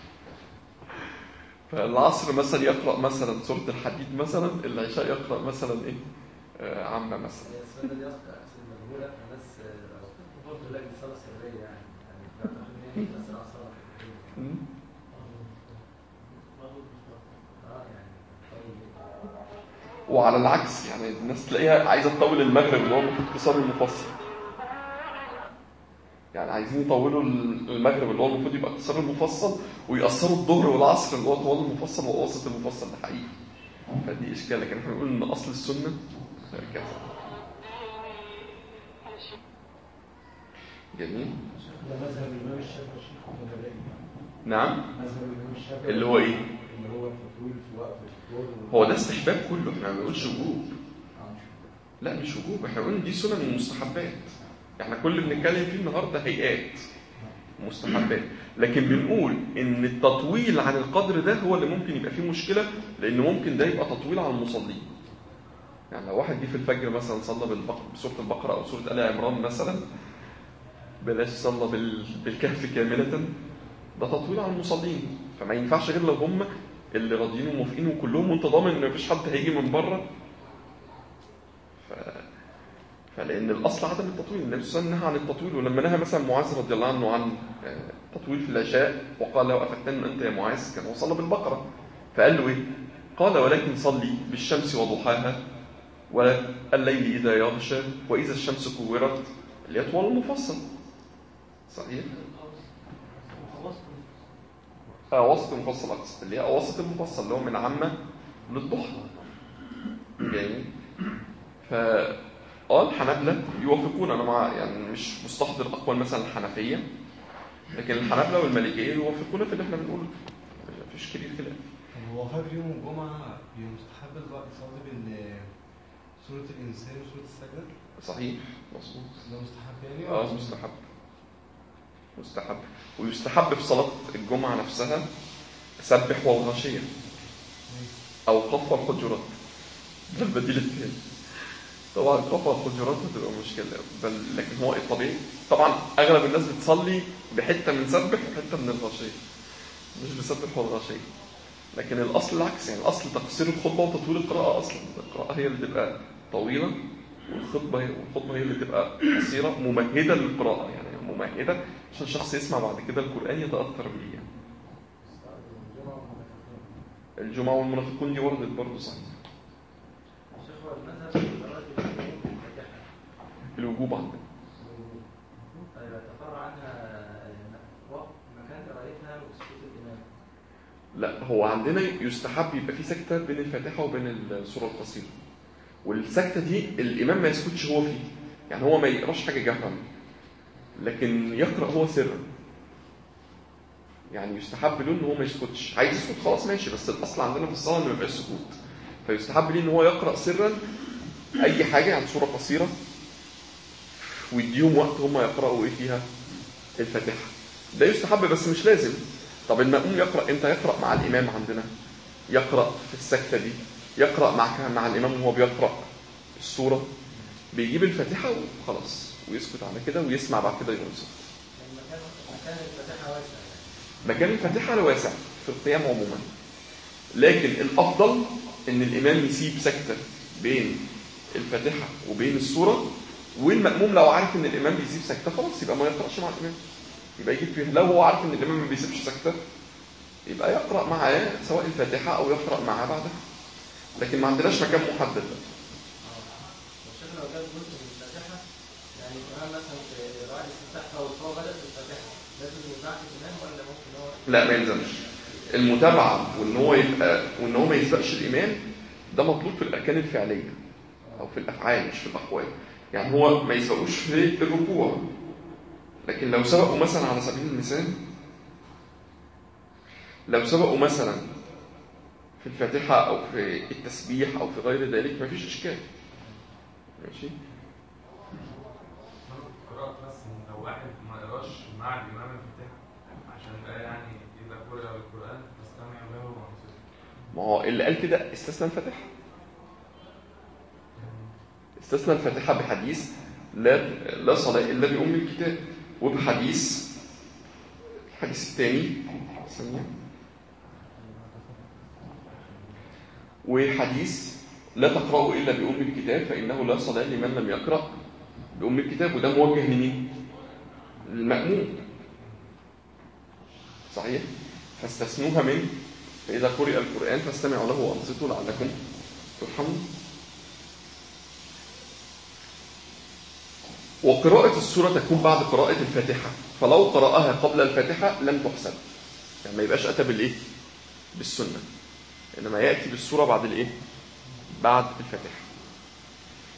فالعصر مثلا يقرا مثلا سوره الحديد مثلا العشاء يقرا مثلا ايه آه، عامه مثلا هي السنة دي أصلا أصلا مجهولة الناس برضه تقول لك دي صلاة سرية يعني يعني بتعتقد إن هي بتأثر على الصلاة مم. اه يعني طيب وعلى العكس يعني الناس تلاقيها عايزه تطول المغرب اللي هو المفروض قصار المفصل يعني عايزين يطولوا المغرب اللي هو المفروض يبقى قصار المفصل ويقصروا الظهر والعصر اللي هو طوال المفصل ووسط المفصل ده حقيقي فدي اشكال لكن احنا بنقول ان اصل السنه هكذا جميل ده مذهب الإمام الشافعي الغزالي نعم مذهب الإمام الشافعي اللي هو ايه اللي هو التطويل في وقف الفطور هو ده استحباب كله احنا ما بنقولش وجوب لا مش وجوب احنا بنقول دي سنن ومستحبات احنا كل اللي بنتكلم فيه النهارده هيئات مستحبات لكن بنقول ان التطويل عن القدر ده هو اللي ممكن يبقى فيه مشكله لان ممكن ده يبقى تطويل على المصلين يعني لو واحد جه في الفجر مثلا صلى بالبقرة بسوره البقره او سوره ال عمران مثلا بلاش صلى بال- بالكهف كامله ده تطويل على المصلين فما ينفعش غير لو هم اللي راضيين وموافقين وكلهم وانت ضامن ان مفيش حد هيجي من بره ف... فلان الاصل عدم التطويل النبي صلى الله عليه وسلم نهى عن التطويل ولما نهى مثلا معاذ رضي الله عنه عن آه، التطويل في العشاء وقال له افتن انت يا معاذ كان هو صلى بالبقره فقال له ايه؟ قال ولكن صلي بالشمس وضحاها والليل اذا يغشى واذا الشمس كورت اللي هي طوال المفصل صحيح؟ آه وسط المفصل أقصد اللي هي أواسط المفصل اللي هو من عامة للضحى جميل ف اه الحنابلة يوافقون أنا مع يعني مش مستحضر أقوال مثلا الحنفية لكن الحنابلة والمالكية يوافقون في اللي احنا بنقوله مفيش كبير خلاف طب هو فاكر يوم الجمعة بيبقى مستحب الوقت يصلي بين سورة الإنسان وسورة السجدة؟ صحيح مظبوط ده مستحب يعني؟ اه مستحب مستحب ويستحب في صلاة الجمعة نفسها سبح والغاشية أو قف الحجرات ده البديل الثاني طبعا قف الحجرات هتبقى مشكلة بل لكن هو الطبيعي طبعا أغلب الناس بتصلي بحتة من سبح وحتة من الغاشية مش بسبح والغاشية لكن الأصل العكس يعني الأصل تقصير الخطبة وتطويل القراءة أصلا القراءة هي اللي تبقى طويلة والخطبة هي والخطبة هي اللي تبقى قصيرة ممهدة للقراءة يعني ممهدة عشان الشخص يسمع بعد كده القرآن يتأثر بيه يعني. الجمعة والمنافقون دي وردت برضه صحيح الشيخ هو المذهب القراءة الفاتحة الوجوب عندنا طيب يتفرع عنها وقت مكان قراءتها وسكوت الإمام لا هو عندنا يستحب يبقى في سكتة بين الفاتحة وبين السورة القصيرة والسكتة دي الإمام ما يسكتش هو فيه يعني هو ما يقراش حاجة جهرا لكن يقرأ هو سرا يعني يستحب له ان هو ما يسكتش عايز يسكت خلاص ماشي بس الاصل عندنا في الصلاه ان ما يبقاش سكوت فيستحب ليه ان هو يقرا سرا اي حاجه يعني سوره قصيره ويديهم وقت هم يقراوا ايه فيها الفاتحه ده يستحب بس مش لازم طب المأموم يقرا امتى يقرا مع الامام عندنا يقرا في السكته دي يقرا مع مع الامام وهو بيقرا السوره بيجيب الفاتحه وخلاص ويسكت على كده ويسمع بعد كده ينصت المكان مكان الفاتحة واسع يعني مكان الفاتحة واسع في القيام عموما لكن الأفضل إن الإمام يسيب سكتة بين الفاتحة وبين السورة والمأموم لو عارف إن الإمام بيسيب سكتة خلاص يبقى ما يقرأش مع الإمام يبقى يجيب فيها لو هو عارف إن الإمام ما بيسيبش سكتة يبقى يقرأ معاه سواء الفاتحة أو يقرأ معاه بعدها لكن ما عندناش مكان محدد والشيخ لو جاب جزء من الفاتحة يعني الإمام مثلا في بعد الاستفتاح أو هو بدأ في الفاتحة لازم يتبع الإمام ولا ممكن هو لا ما يلزمش المتابعة وإن هو يبقى وإن هو ما يسبقش الإمام ده مطلوب في الأركان الفعلية أو في الأفعال مش في الأقوال يعني هو ما يسبقوش في الركوع لكن لو سبقوا مثلا على سبيل المثال لو سبقوا مثلا في الفاتحة أو في التسبيح أو في غير ذلك مفيش إشكال ماشي قراءة بس لو واحد ما يقراش مع الإمام الفاتحة عشان يبقى يعني إذا قرأ القرآن فاستمع له وانصتوا ما هو اللي قال كده استثنى الفاتحة استثنى الفاتحة بحديث لا لا صلاة إلا بأم الكتاب وبحديث الحديث الثاني ثانية وحديث لا تقرأوا إلا بأم الكتاب فإنه لا صلاة لمن لم يقرأ بأم الكتاب وده موجه لمين؟ للمأموم صحيح؟ فاستثنوها من فإذا قرئ القرآن فاستمعوا له وأنصتوا لعلكم ترحمون وقراءة السورة تكون بعد قراءة الفاتحة فلو قرأها قبل الفاتحة لم تحسب يعني ما يبقاش أتى بالإيه؟ بالسنة إنما يأتي بالسورة بعد الإيه؟ بعد الفاتحة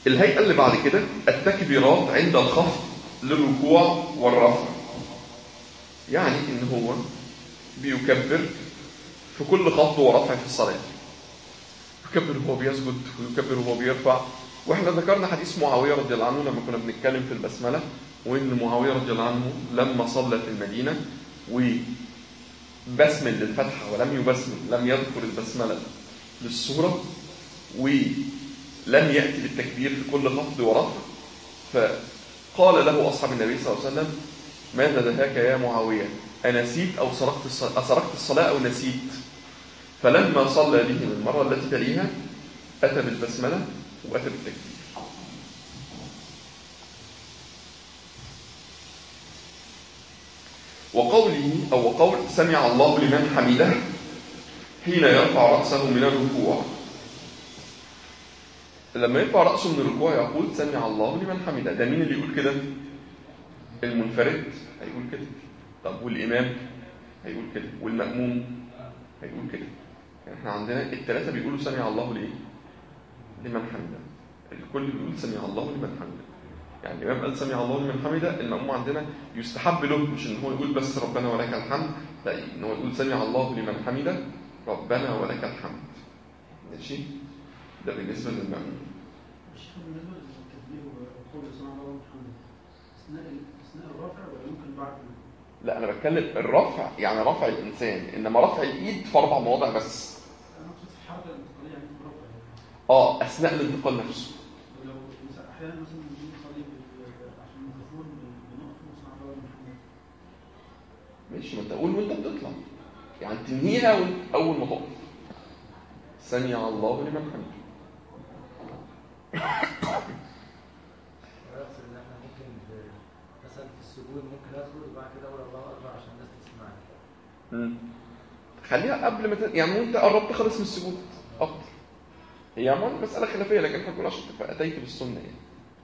الهيئة اللي بعد كده التكبيرات عند الخفض للركوع والرفع يعني ان هو بيكبر في كل خفض ورفع في الصلاة يكبر وهو بيسجد ويكبر وهو بيرفع واحنا ذكرنا حديث معاوية رضي الله عنه لما كنا بنتكلم في البسملة وان معاوية رضي الله عنه لما صلى في المدينة وبسمل للفتحة ولم يبسمل لم يذكر البسملة للسورة ولم يأتي بالتكبير في كل خفض ورفع فقال له أصحاب النبي صلى الله عليه وسلم ماذا دهاك يا معاوية أنسيت أو سرقت الصلاة, أسرقت الصلاة أو نسيت فلما صلى بهم المرة التي تليها أتى بالبسملة وأتى بالتكبير وقوله أو وقول سمع الله لمن حمده حين يرفع رأسه من الركوع لما يرفع رأسه من الركوع يقول سمع الله لمن حمده ده مين اللي يقول كده المنفرد هيقول كده طب والإمام هيقول كده والمأموم هيقول كده يعني احنا عندنا الثلاثة بيقولوا سمع الله لإيه لمن حمده الكل بيقول سمع الله لمن حمده يعني الإمام قال سمع الله لمن حمده المأموم عندنا يستحب له مش إن هو يقول بس ربنا ولك الحمد لا إن هو يقول سمع الله لمن حمده ربنا ولك الحمد ماشي ده بالنسبة للمأموم الشيخ بالنسبه للتكبير وقول سمع الله لمن حمده اثناء اثناء الرفع ولا ممكن بعد لا أنا بتكلم الرفع يعني رفع الإنسان إنما رفع الإيد في أربع مواضع بس انا اقصد في الحركه الانتقاليه يعني في الرفع يعني. آه أثناء الانتقال نفسه ولو مثلا احيانا مثلا بنيجي نصلي بال- عشان الميكروفون بنقف وسمع الله لمن حمده ماشي ما انت قول وانت بتطلع يعني تنهيها وانت اول ما تقف سمع الله لمن حمده يقصد ان احنا ممكن في- مثلا في السجود ممكن اسجد وبعد كده اقول الله اكبر عشان الناس تسمعني مم. خليها قبل ما ت... يعني وانت قربت خالص من السجود افضل هي عموما مسألة خلافية لكن احنا بنقول عشان تبقى أتيت بالسنة يعني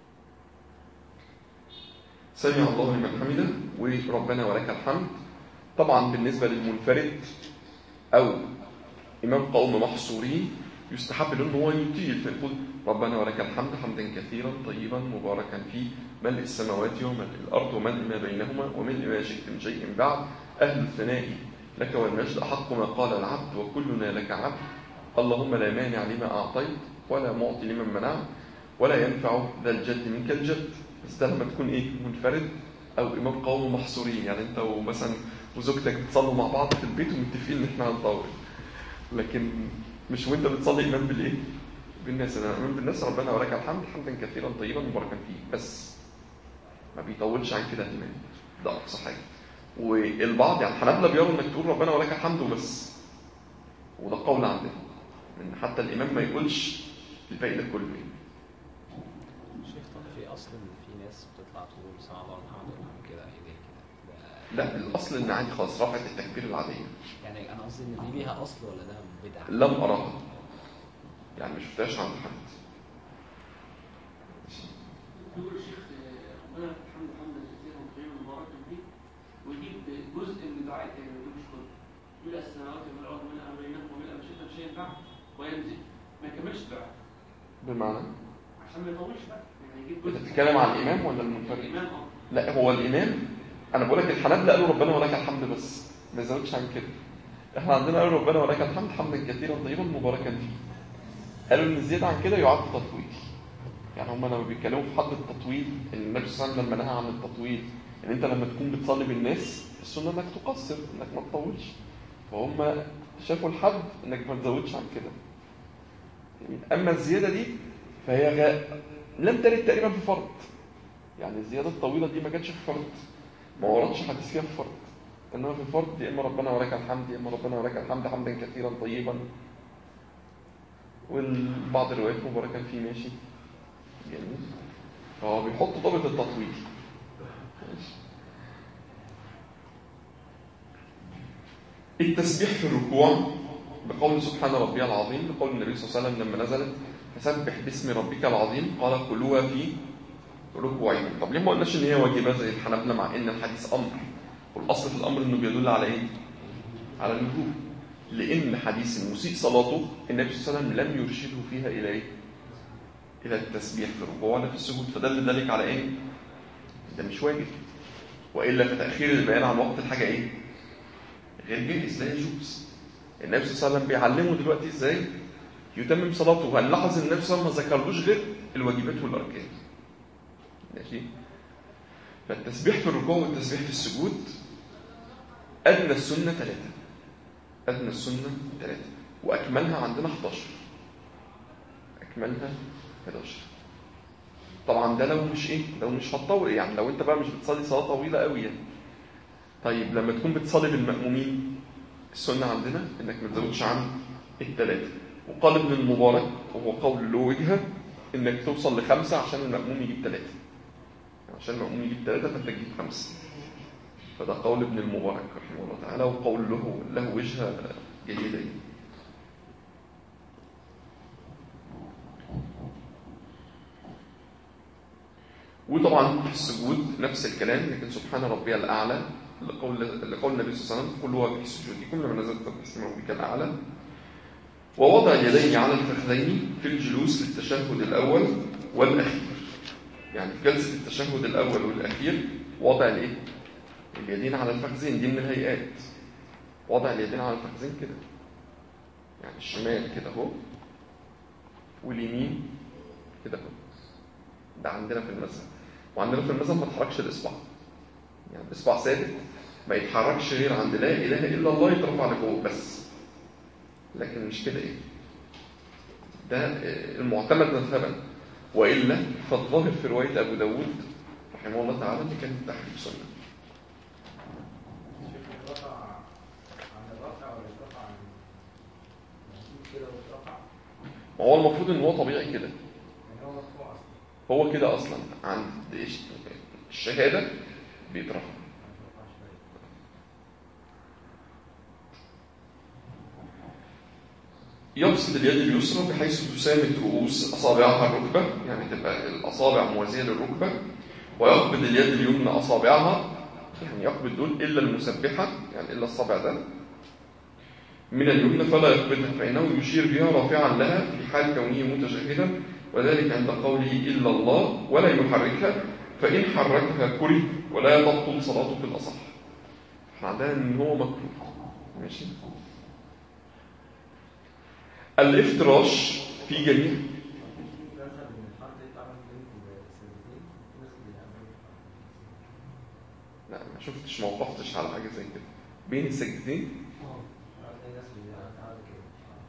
سمع الله لمن حمده وربنا ولك الحمد طبعا بالنسبة للمنفرد أو إمام قوم محصورين يستحب له ان هو يطيل فيقول ربنا ولك الحمد حمدا كثيرا طيبا مباركا فيه ملء السماوات وملء الأرض وملء ما بينهما وملء ما شئت من شيء بعد أهل الثناء لك والمجد أحق ما قال العبد وكلنا لك عبد اللهم لا مانع لما أعطيت ولا معطي لمن منعت ولا ينفع ذا الجد منك الجد بس ده لما تكون إيه منفرد أو إمام قوم محصورين يعني أنت ومثلا وزوجتك بتصلوا مع بعض في البيت ومتفقين إن إحنا هنطول لكن مش وأنت بتصلي إمام بالإيه؟ بالناس أنا إمام بالناس ربنا ولك الحمد حمدا كثيرا طيبا مباركا فيه بس ما بيطولش عن كده الإمام ده أقصى حاجة والبعض يعني الحنابلة بيروا انك تقول ربنا ولك الحمد وبس وده قول عندنا ان حتى الامام ما يقولش الباقي ده كله يعني. شيخ طب في اصل ان في ناس بتطلع تقول سمع الله الحمد لله كده ايديه كده ده- لا الاصل ان عادي خالص رفعت التكبير العاديه يعني انا قصدي ان دي ليها اصل ولا ده بدعه؟ لم اراها يعني ما شفتهاش عند حد يقول الشيخ آه، ربنا لك الحمد حمدا كثيرا طيبا مباركا فيه ويجيب جزء من دعاء تاني ما يجيبش كله ملء السماوات والارض وملء ما بينهما وملء ما شئت من شيء بعد وينزل ما يكملش الدعاء بمعنى عشان ما يطولش بقى يعني يجيب انت جزء بتتكلم عن الامام ولا المنفرد الامام اه لا هو الامام انا بقول لك الحنابلة قالوا ربنا ولك الحمد بس ما يزودش عن كده احنا عندنا قالوا ربنا ولك الحمد حمدا كثيرا طيبا مباركا فيه قالوا ان الزياده عن كده يعد تطويل يعني هم لما بيتكلموا في حد التطويل ان النبي صلى الله عليه وسلم لما نهى عن التطويل ان انت لما تكون بتصلي بالناس السنه انك تقصر انك ما تطولش فهم شافوا الحد انك ما تزودش عن كده اما الزياده دي فهي غ... لم ترد تقريبا في فرض يعني الزياده الطويله دي ما جاتش في فرض ما وردش حديث فيها في فرض انما في الفرض يا اما ربنا ولك الحمد يا اما ربنا ولك الحمد حمدا كثيرا طيبا والبعض الروايات مباركا فيه ماشي جميل فهو بيحط ضابط التطويل ماشي. التسبيح في الركوع بقول سبحان ربي العظيم بقول النبي صلى الله عليه وسلم لما نزلت فسبح باسم ربك العظيم قال قلوها في ركوعين طب ليه ما قلناش ان هي واجبه زي الحنابلة مع ان الحديث امر والاصل في الامر انه بيدل على ايه على الوجوب لان حديث المسيء صلاته النبي صلى الله عليه وسلم لم يرشده فيها الى ايه الى التسبيح في الركوع ولا في السجود فدل ذلك على ايه ده مش واجب والا فتاخير البيان عن وقت الحاجه ايه غير جائز لا يجوز النبي صلى الله عليه وسلم بيعلمه دلوقتي ازاي يتمم صلاته وهنلاحظ ان النبي صلى الله عليه وسلم ما ذكرلوش غير الواجبات والاركان ماشي فالتسبيح في الركوع والتسبيح في السجود ادنى السنه ثلاثه ادنى السنه ثلاثه واكملها عندنا 11 اكملها 11 طبعا ده لو مش ايه لو مش هتطول يعني لو انت بقى مش بتصلي صلاه طويله قوي يعني طيب لما تكون بتصلي بالمأمومين السنه عندنا انك ما تزودش عن الثلاثه وقال ابن المبارك وهو قول له وجهه انك توصل لخمسه عشان المأموم يجيب ثلاثه عشان المأموم يجيب ثلاثه فانت تجيب خمسه فده قول ابن المبارك رحمه الله تعالى وقول له له وجهه جيده يعني. وطبعا في السجود نفس الكلام لكن سبحان ربي الأعلى لقول لقول النبي صلى الله عليه وسلم قل هو في سجودكم لما نزلت باسم ربك الأعلى ووضع اليدين على الفخذين في الجلوس للتشهد الأول والأخير يعني في جلسة التشهد الأول والأخير وضع الإيه؟ اليدين على الفخذين دي من الهيئات وضع اليدين على الفخذين كده يعني الشمال كده اهو واليمين كده اهو ده عندنا في المذهب وعندنا في المذهب ما تحركش الاصبع يعني الاصبع ثابت ما يتحركش غير عند لا اله الا الله يترفع لفوق بس لكن مش كده ايه ده المعتمد مذهبا والا فالظاهر في روايه ابو داود رحمه الله تعالى ان كان التحريف سنه الرفع عن الرفع ولا الرفع عن المسجد كده والرفع ما هو المفروض ان هو طبيعي كده يعني هو مرفوع اصلا هو كده اصلا عند الشهاده بيترفع مرفوع شويه يبسط اليد اليسرى بحيث تسامد رؤوس اصابعها الركبه يعني تبقى الاصابع موازيه للركبه ويقبض اليد اليمنى اصابعها يعني يقبض دول الا المسبحه يعني الا الصابع ده من اليمنى فلا يقبضها فانه يشير بها رافعا لها في حال كونه متشهدا وذلك عند قوله الا الله ولا يحركها فان حركها كره ولا تبطل صلاته في الاصح احنا عندنا ان هو مكروه ماشي الافتراش في جميع مذهب ان الحركه دي تعمل بين السجدتين في ناس بيعملوا لا ما شفتش ما وقفتش على حاجه زي كده بين السجدتين في ناس بيعملوا كده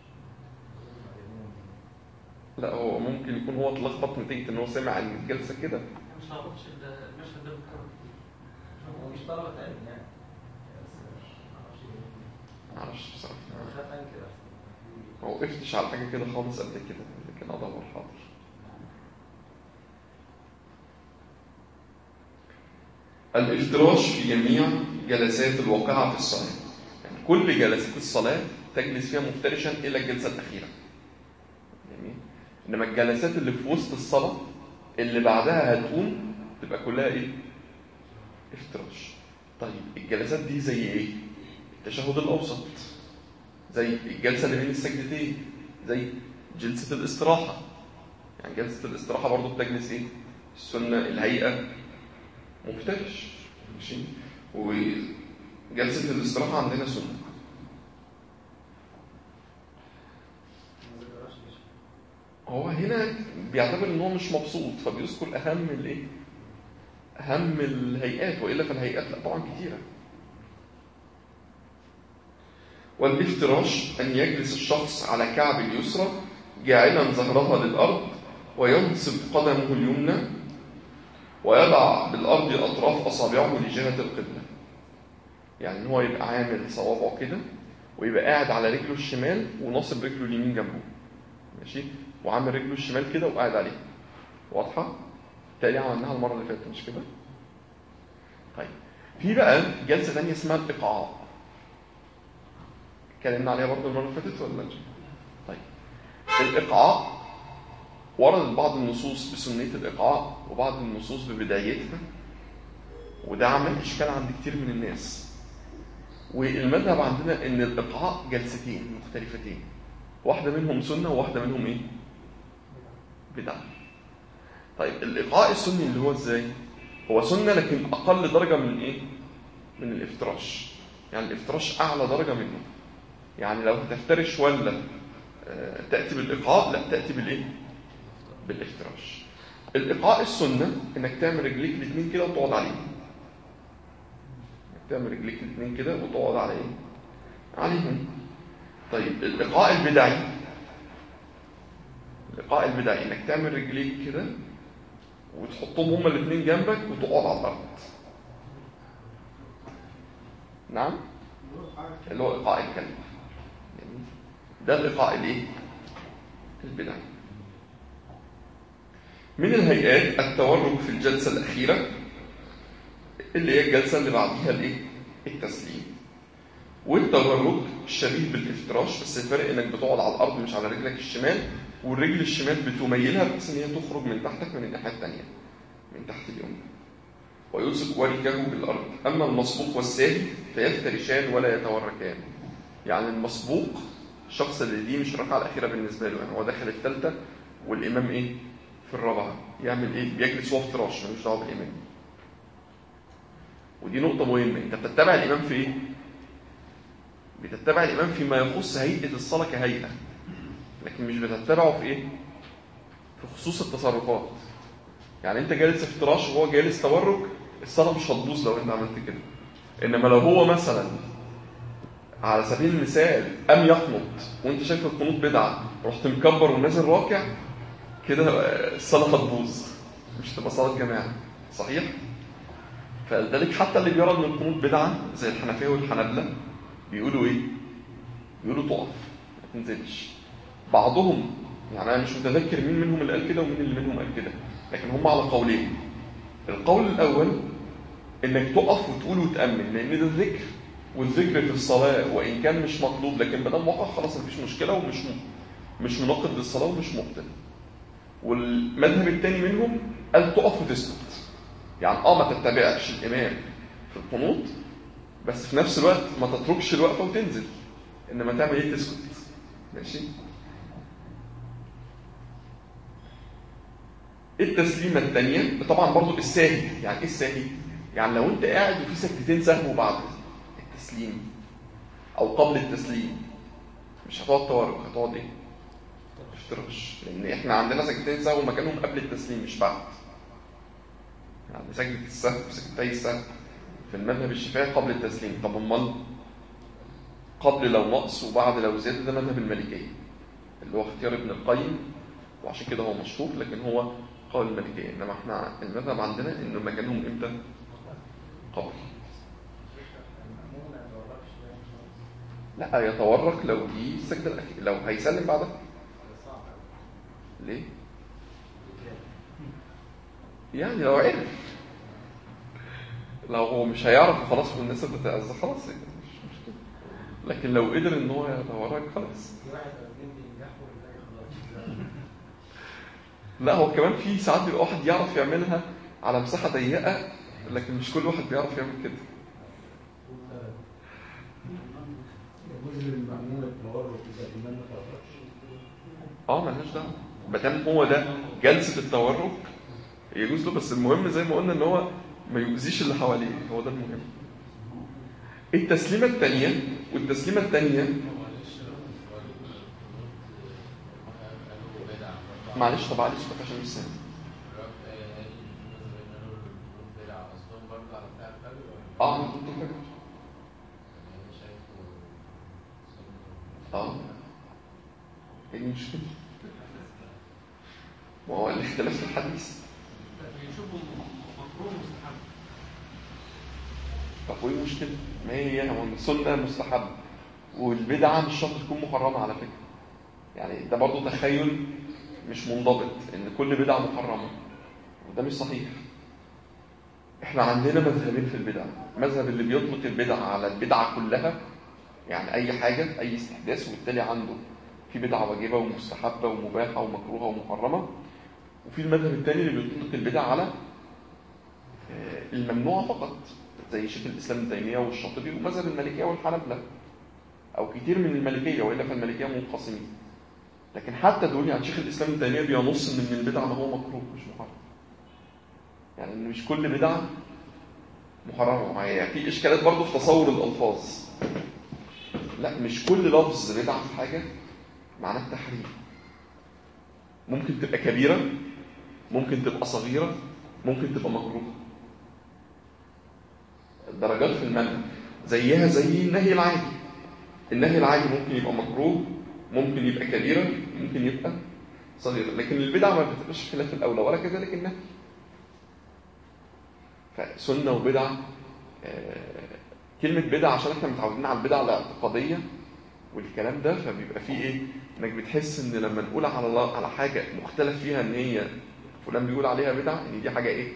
لا هو ممكن يكون هو اتلخبط نتيجه ان هو سمع ان الجلسه كده مش هعرفش المشهد ده بكره هو مش طلبه علم يعني بس معرفش ليه. ما اعرفش بصراحه انا خايف انكر احسن ما وقفتش على حاجه كده خالص قبل كده لكن ادور حاضر الافتراش في جميع جلسات الواقعة في الصلاة يعني كل جلسات الصلاة تجلس فيها مفترشا إلى الجلسة الأخيرة جميل إنما الجلسات اللي في وسط الصلاة اللي بعدها هتقوم تبقى كلها إيه؟ افتراش طيب الجلسات دي زي إيه؟ التشهد الأوسط زي الجلسة اللي بين السجدتين زي جلسة الاستراحة يعني جلسة الاستراحة برضو بتجلس إيه؟ السنة الهيئة مفترش ماشي وجلسة الاستراحة عندنا سنة ما ذكرهاش ليش هو هنا بيعتبر ان هو مش مبسوط فبيذكر اهم الايه اهم الهيئات والا فالهيئات لا طبعا كتيره والافتراش ان يجلس الشخص على كعب اليسرى جاعلا ظهرها للارض وينصب قدمه اليمنى ويضع بالارض اطراف اصابعه لجهه القبله يعني ان هو يبقى عامل صوابعه كده ويبقى قاعد على رجله الشمال وناصب رجله اليمين جنبه ماشي وعامل رجله الشمال كده وقاعد عليه واضحه تقريبا عملناها المره اللي فاتت مش كده طيب في بقى جلسه ثانيه اسمها الايقاع اتكلمنا عليها برضه المره اللي فاتت ولا لا طيب الايقاع ورد بعض النصوص بسنيه الايقاع وبعض النصوص ببدايتها وده عمل اشكال عند كتير من الناس والمذهب عندنا ان الايقاع جلستين مختلفتين واحده منهم سنه وواحده منهم ايه بدعه طيب الايقاع السني اللي هو ازاي هو سنه لكن اقل درجه من ايه من الافتراش يعني الافتراش اعلى درجه منه يعني لو هتفترش ولا آه، تاتي بالايقاع لا تاتي بالايه بالافتراش الايقاع السنه انك تعمل رجليك الاثنين كده وتقعد عليهم انك تعمل رجليك الاثنين كده وتقعد على ايه عليهم طيب الايقاع البدعي الايقاع البدعي انك تعمل رجليك كده وتحطهم هما الاثنين جنبك وتقعد على الارض نعم اللي هو ايقاع الكلب يعني ده الايقاع الايه البدعي من الهيئات التورك في الجلسه الاخيره اللي هي الجلسه اللي بعديها الايه التسليم والتورك شبيه بالافتراش بس الفرق انك بتقعد على الارض مش على رجلك الشمال والرجل الشمال بتميلها بحيث ان هي تخرج من تحتك من الناحيه الثانيه من تحت اليمنى ويلصق وركه بالارض اما المسبوق والساهي فيفترشان ولا يتوركان يعني المسبوق الشخص اللي دي مش الركعه الاخيره بالنسبه له يعني هو داخل الثالثه والامام ايه في الرابعه يعمل ايه بيجلس هو افتراش ملوش دعوه بالامام ودي نقطه مهمه انت بتتبع الامام في ايه بتتبع الامام فيما يخص هيئه الصلاه كهيئه لكن مش بتتبعه في ايه في خصوص التصرفات يعني انت جالس افتراش وهو جالس تورك الصلاه مش هتبوظ لو انت عملت كده انما لو هو مثلا على سبيل المثال قام يقنط وانت شايف القنوط بدعه رحت مكبر ونازل راكع كده الصلاه هتبوظ مش تبقى صلاه جماعه صحيح فلذلك حتى اللي بيرى ان القنوط بدعه زي الحنفيه والحنابله بيقولوا ايه بيقولوا تقف ما تنزلش بعضهم يعني انا مش متذكر مين منهم اللي قال كده ومين اللي منهم قال كده لكن هم على قولين القول الاول انك تقف وتقول وتامن لان ده ذكر والذكر في الصلاه وان كان مش مطلوب لكن ما دام وقع خلاص مفيش مشكله ومش مش مناقض للصلاه ومش مبطل والمذهب الثاني منهم قال تقف وتسكت يعني اه ما تتبعش الامام في القنوط بس في نفس الوقت ما تتركش الوقفه وتنزل انما تعمل ايه تسكت ماشي التسليمه الثانيه طبعا برضو الساهي يعني ايه الساهي يعني لو انت قاعد وفي سكتتين سهو بعد التسليم او قبل التسليم مش هتقعد تورك هتقعد ايه افتراش لان احنا عندنا سكتتين سهو مكانهم قبل التسليم مش بعد يعني سجدة السهو سكتي السهو في المذهب الشافعي قبل التسليم طب امال قبل لو نقص وبعد لو زيادة ده مذهب المالكية اللي هو اختيار ابن القيم وعشان كده هو مشهور لكن هو قول المالكية انما احنا المذهب عندنا انه مكانهم امتى قبل لا يتورك لو دي السجدة الأخيرة لو هيسلم بعدها ليه؟ يعني لو عرف لو هو مش هيعرف خلاص والناس بتتأذى خلاص يعني مش مشكلة لكن لو قدر ان هو يتورك خلاص لا هو كمان في ساعات بيبقى واحد يعرف يعملها على مساحة ضيقة لكن مش كل واحد بيعرف يعمل كده يجوز للمأمون التورك إذا الإمام ما توركش اه ملهاش دعوه ما دام هو ده جلسه التورك يجوز له بس المهم زي ما قلنا ان هو ما يؤذيش اللي حواليه هو ده المهم التسليمه الثانيه والتسليمه الثانيه معلش طب علي صوتك عشان مش سامع اه انا كنت فاكر اه ايه المشكله ما هو الاختلاف في الحديث بيشوفوا مكروه مستحب طب وايه المشكله ما هي هو السنه مستحب والبدعه مش شرط تكون محرمه على فكره يعني ده برضو تخيل مش منضبط ان كل بدعه محرمه وده مش صحيح احنا عندنا مذهبين في البدع مذهب اللي بيطلق البدعه على البدعه كلها يعني اي حاجه اي استحداث وبالتالي عنده في بدعه واجبه ومستحبه ومباحه ومكروهه ومحرمه وفي المذهب الثاني اللي بيطلق البدع على آه، الممنوع فقط زي شيخ الاسلام ابن تيميه والشاطبي ومذهب المالكيه والحنابله او كتير من المالكيه والا فالمالكيه منقسمين لكن حتى دول يعني شيخ الاسلام ابن تيميه بينص ان من البدع ما هو مكروه مش محرم يعني ان مش كل بدعه محرمه يعني في اشكالات برضه في تصور الالفاظ لا مش كل لفظ بدعه في حاجه معناه التحريم ممكن تبقى كبيره ممكن تبقى صغيره ممكن تبقى مكروهه درجات في المنع زيها زي النهي العادي النهي العادي ممكن يبقى مكروه ممكن يبقى كبيرة ممكن يبقى صغيرة لكن البدع ما بتبقاش خلاف الأولى ولا كذلك النهي فسنة وبدع آه، كلمة بدع عشان احنا متعودين على البدع الاعتقادية والكلام ده فبيبقى فيه ايه انك بتحس ان لما نقول على الله على حاجة مختلف فيها ان هي فلان بيقول عليها بدع ان دي حاجة ايه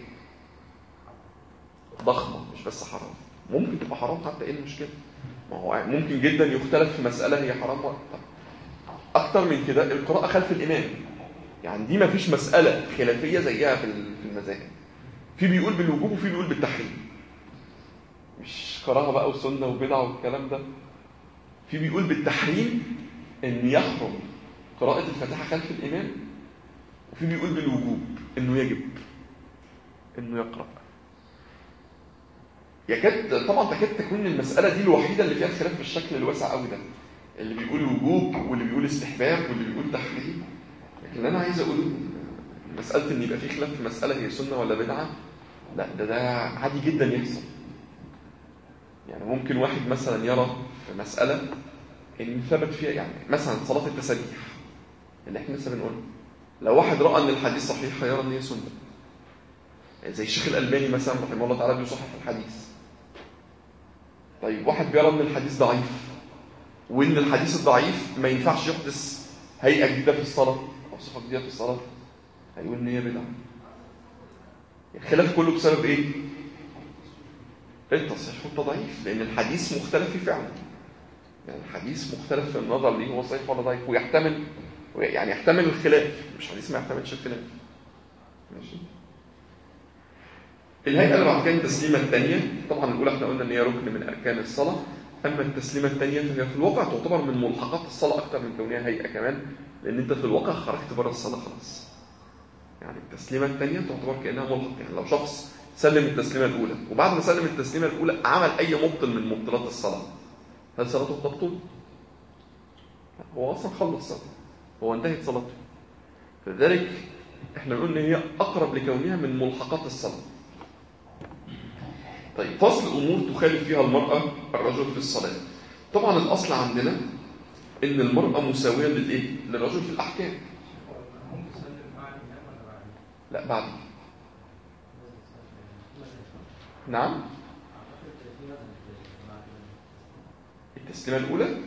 ضخمة مش بس حرام ممكن تبقى حرام حتى ايه المشكلة ما هو ممكن جدا يختلف في مسألة هي حرام ولا طب أكتر من كده القراءة خلف الإمام يعني دي ما فيش مسألة خلافية زيها في ال- في المذاهب في بيقول بالوجوب وفي بيقول بالتحريم مش كراهة بقى وسنة وبدعة والكلام ده في بيقول بالتحريم إن يحرم قراءة الفاتحة خلف الإمام وفي بيقول بالوجوب إنه يجب إنه يقرأ يكاد طبعا تكاد تكون المسألة دي الوحيدة اللي فيها خلاف بالشكل الواسع قوي ده اللي بيقول وجوب واللي بيقول استحباب واللي بيقول تحريم لكن اللي انا عايز اقوله مسألة ان يبقى في خلاف في مسألة هي سنة ولا بدعة لا ده ده عادي جدا يحصل يعني ممكن واحد مثلا يرى في مسألة ان ثبت فيها يعني مثلا صلاة التسبيح اللي احنا لسه بنقولها لو واحد رأى ان الحديث صحيح هيرى ان هي سنة زي الشيخ الألباني مثلا رحمه الله تعالى بيصحح الحديث طيب واحد بيرى ان الحديث ضعيف وان الحديث الضعيف ما ينفعش يحدث هيئه جديده في الصلاه او صفه جديده في الصلاه هيقول ان هي بدعه الخلاف كله بسبب ايه التصحيح والتضعيف لان الحديث مختلف في فعله يعني الحديث مختلف في النظر ليه هو صحيح ولا ضعيف ويحتمل يعني يحتمل الخلاف مش حديث ما يحتملش الخلاف ماشي الهيئة اللي بعد كده التسليمة الثانية طبعا الأولى احنا قلنا إن هي ركن من أركان الصلاة أما التسليمة الثانية فهي في الواقع تعتبر من ملحقات الصلاة أكثر من كونها هيئة كمان لأن أنت في الواقع خرجت بره الصلاة خلاص يعني التسليمة الثانية تعتبر كأنها ملحق يعني لو شخص سلم التسليمة الأولى وبعد ما سلم التسليمة الأولى عمل أي مبطل من مبطلات الصلاة هل صلاته تبطل؟ لا، هو أصلا خلص صلاته هو انتهت صلاته فلذلك احنا بنقول ان هي اقرب لكونها من ملحقات الصلاه طيب فصل امور تخالف فيها المراه الرجل في الصلاه طبعا الاصل عندنا ان المراه مساويه للايه للرجل في الاحكام ممكن تسلم بعد الإمام ولا بعد؟ لا بعد نعم أعتقد في مثلا بعد التسليمه الاولى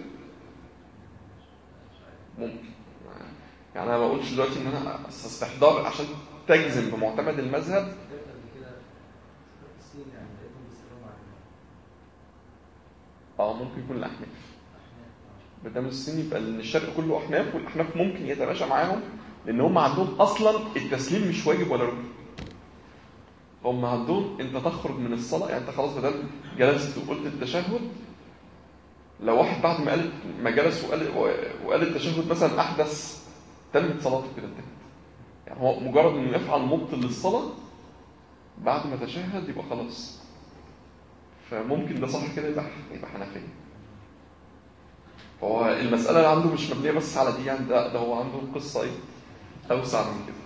ممكن يعني انا ما بقولش دلوقتي ان انا استحضار عشان تجزم بمعتمد المذهب قبل كده في الصين يعني لقيتهم بيسلموا بعد الإمام. اه ممكن يكون الاحناف ما دام الصين يبقى ان الشرق كله احناف والاحناف ممكن يتماشى معاهم لان هم عندهم اصلا التسليم مش واجب ولا ركن هم عندهم انت تخرج من الصلاه يعني انت خلاص بدل جلست وقلت التشهد لو واحد بعد ما قال ما جلس وقال وقال التشهد مثلا احدث تمت صلاته كده انتهت يعني هو مجرد انه يفعل مبطل للصلاه بعد ما تشهد يبقى خلاص فممكن ده صح كده يبقى يبقى حنفيه هو المسألة اللي عنده مش مبنية بس على دي يعني ده, ده هو عنده قصة ايه أوسع من كده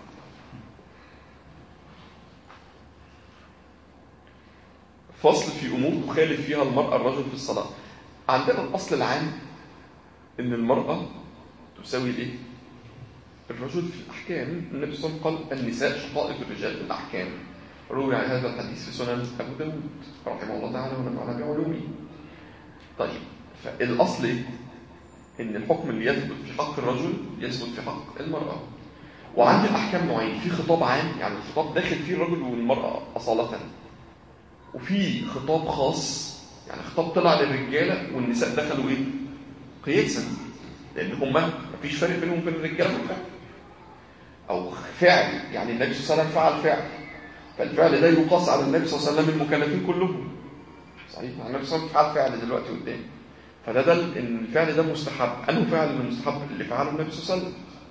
فصل في أمور تخالف فيها المرأة الرجل في الصلاة عندنا الأصل العام إن المرأة تساوي الإيه؟ الرجل في الأحكام النبي صلى الله عليه وسلم قال النساء شقائق الرجال في الأحكام روي عن هذا الحديث في سنن أبو داود رحمه الله تعالى ونفعنا بعلومه طيب فالأصل إيه؟ إن الحكم اللي يثبت في حق الرجل يثبت في حق المرأة وعندي الأحكام نوعين في خطاب عام يعني الخطاب داخل فيه الرجل والمرأة أصالة وفي خطاب خاص يعني خطاب طلع للرجالة والنساء دخلوا إيه؟ قياسا لأن هما مفيش فرق بينهم وبين الرجالة في الحكم أو فعل يعني النبي صلى الله عليه وسلم فعل فعل فالفعل ده يقاس على النبي صلى الله عليه وسلم المكلفين كلهم صحيح النبي صلى الله عليه وسلم فعل فعل دلوقتي قدامي فده ده ان الفعل ده مستحب انه فعل اللي مستحب اللي فعله النبي صلى الله عليه وسلم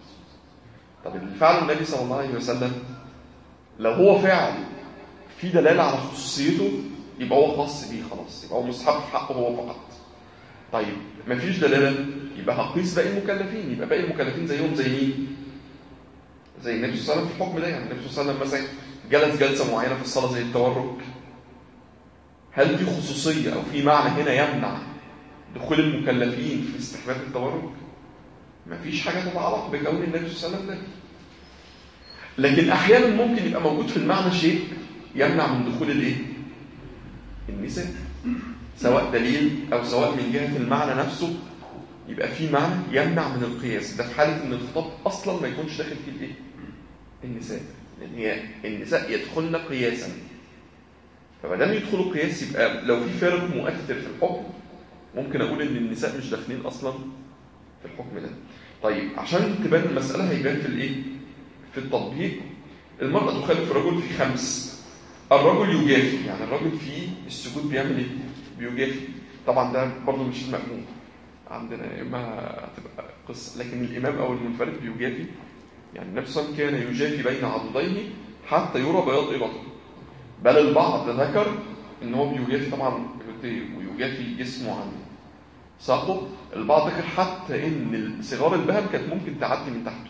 طب اللي فعله النبي صلى الله عليه وسلم لو هو فعل في دلاله على خصوصيته يبقى هو خاص بيه خلاص يبقى هو مستحب في حقه هو فقط طيب مفيش دلاله يبقى هقيس باقي المكلفين يبقى باقي المكلفين زيهم زي مين زي النبي صلى الله عليه وسلم في الحكم ده يعني النبي صلى الله عليه وسلم مثلا جلس جلسه معينه في الصلاه زي التورك هل في خصوصيه او في معنى هنا يمنع دخول المكلفين في استحباب التورك مفيش حاجه تتعلق بكون النبي صلى الله عليه وسلم نبي لكن احيانا ممكن يبقى موجود في المعنى شيء يمنع من دخول الايه النساء سواء دليل او سواء من جهه المعنى نفسه يبقى في معنى يمنع من القياس ده في حاله ان الخطاب اصلا ما يكونش داخل فيه الايه النساء لان هي النساء يدخلن قياسا فما دام يدخلوا قياس يبقى لو في فارق مؤثر في الحكم ممكن اقول ان النساء مش داخلين اصلا في الحكم ده طيب عشان تبان المساله هيبان في الايه في التطبيق المرأة تخالف الرجل في خمس الرجل يجافي يعني الرجل في السجود بيعمل ايه بيجافي طبعا ده برضه مش المأمون عندنا اما هتبقى قصه لكن الامام او المنفرد بيجافي يعني النبي صلى الله عليه وسلم كان يجافي بين عضديه حتى يرى بياض ابطه بل البعض ذكر ان هو بيجافي طبعا ويجافي جسمه عن ساقه البعض ذكر حتى ان صغار البهم كانت ممكن تعدي من تحته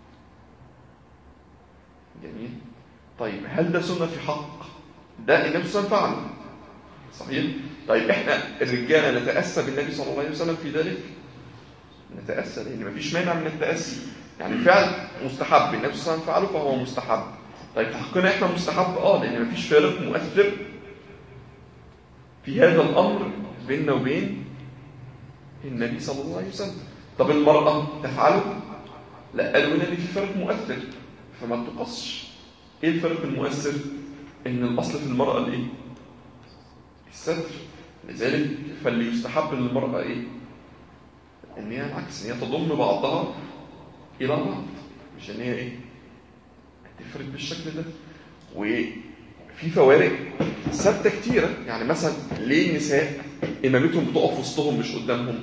جميل طيب هل ده سنه في حق ده النبي صلى الله عليه وسلم فعله صحيح طيب احنا الرجاله نتاسى بالنبي صلى الله عليه وسلم في ذلك نتاسى لان مفيش مانع من التاسي يعني فعل مستحب النبي صلى الله عليه وسلم فعله فهو مستحب طيب في حقنا احنا مستحب اه لان مفيش فارق مؤثر في هذا الامر بيننا وبين النبي صلى الله عليه وسلم طب المراه تفعله لا قالوا هنا ان في فرق مؤثر فما تقصش ايه الفرق المؤثر ان الاصل في المراه الايه الستر لذلك فاللي يستحب للمرأة إيه؟ إن هي العكس إن هي تضم بعضها إلى بعض مش إن هي إيه؟ تفرق بالشكل ده وفي فوارق ثابتة كتيرة يعني مثلا ليه النساء إمامتهم بتقف وسطهم مش قدامهم؟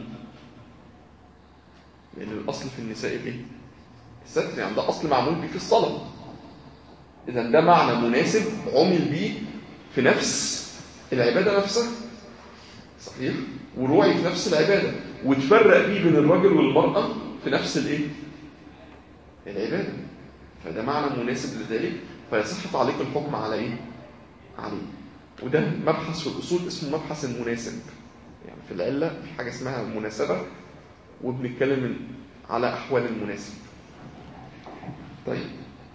لأن الأصل في النساء الإيه؟ الستر يعني ده أصل معمول بيه في الصلاة إذا ده معنى مناسب عمل بيه في نفس العبادة نفسها صحيح وروعي في نفس العبادة وتفرق بيه بين الرجل والمرأة في نفس الايه العبادة فده معنى مناسب لذلك فيصح تعليق الحكم على ايه عليه وده مبحث في الأصول اسمه مبحث المناسب يعني في العلة في حاجة اسمها المناسبة وبنتكلم على أحوال المناسب طيب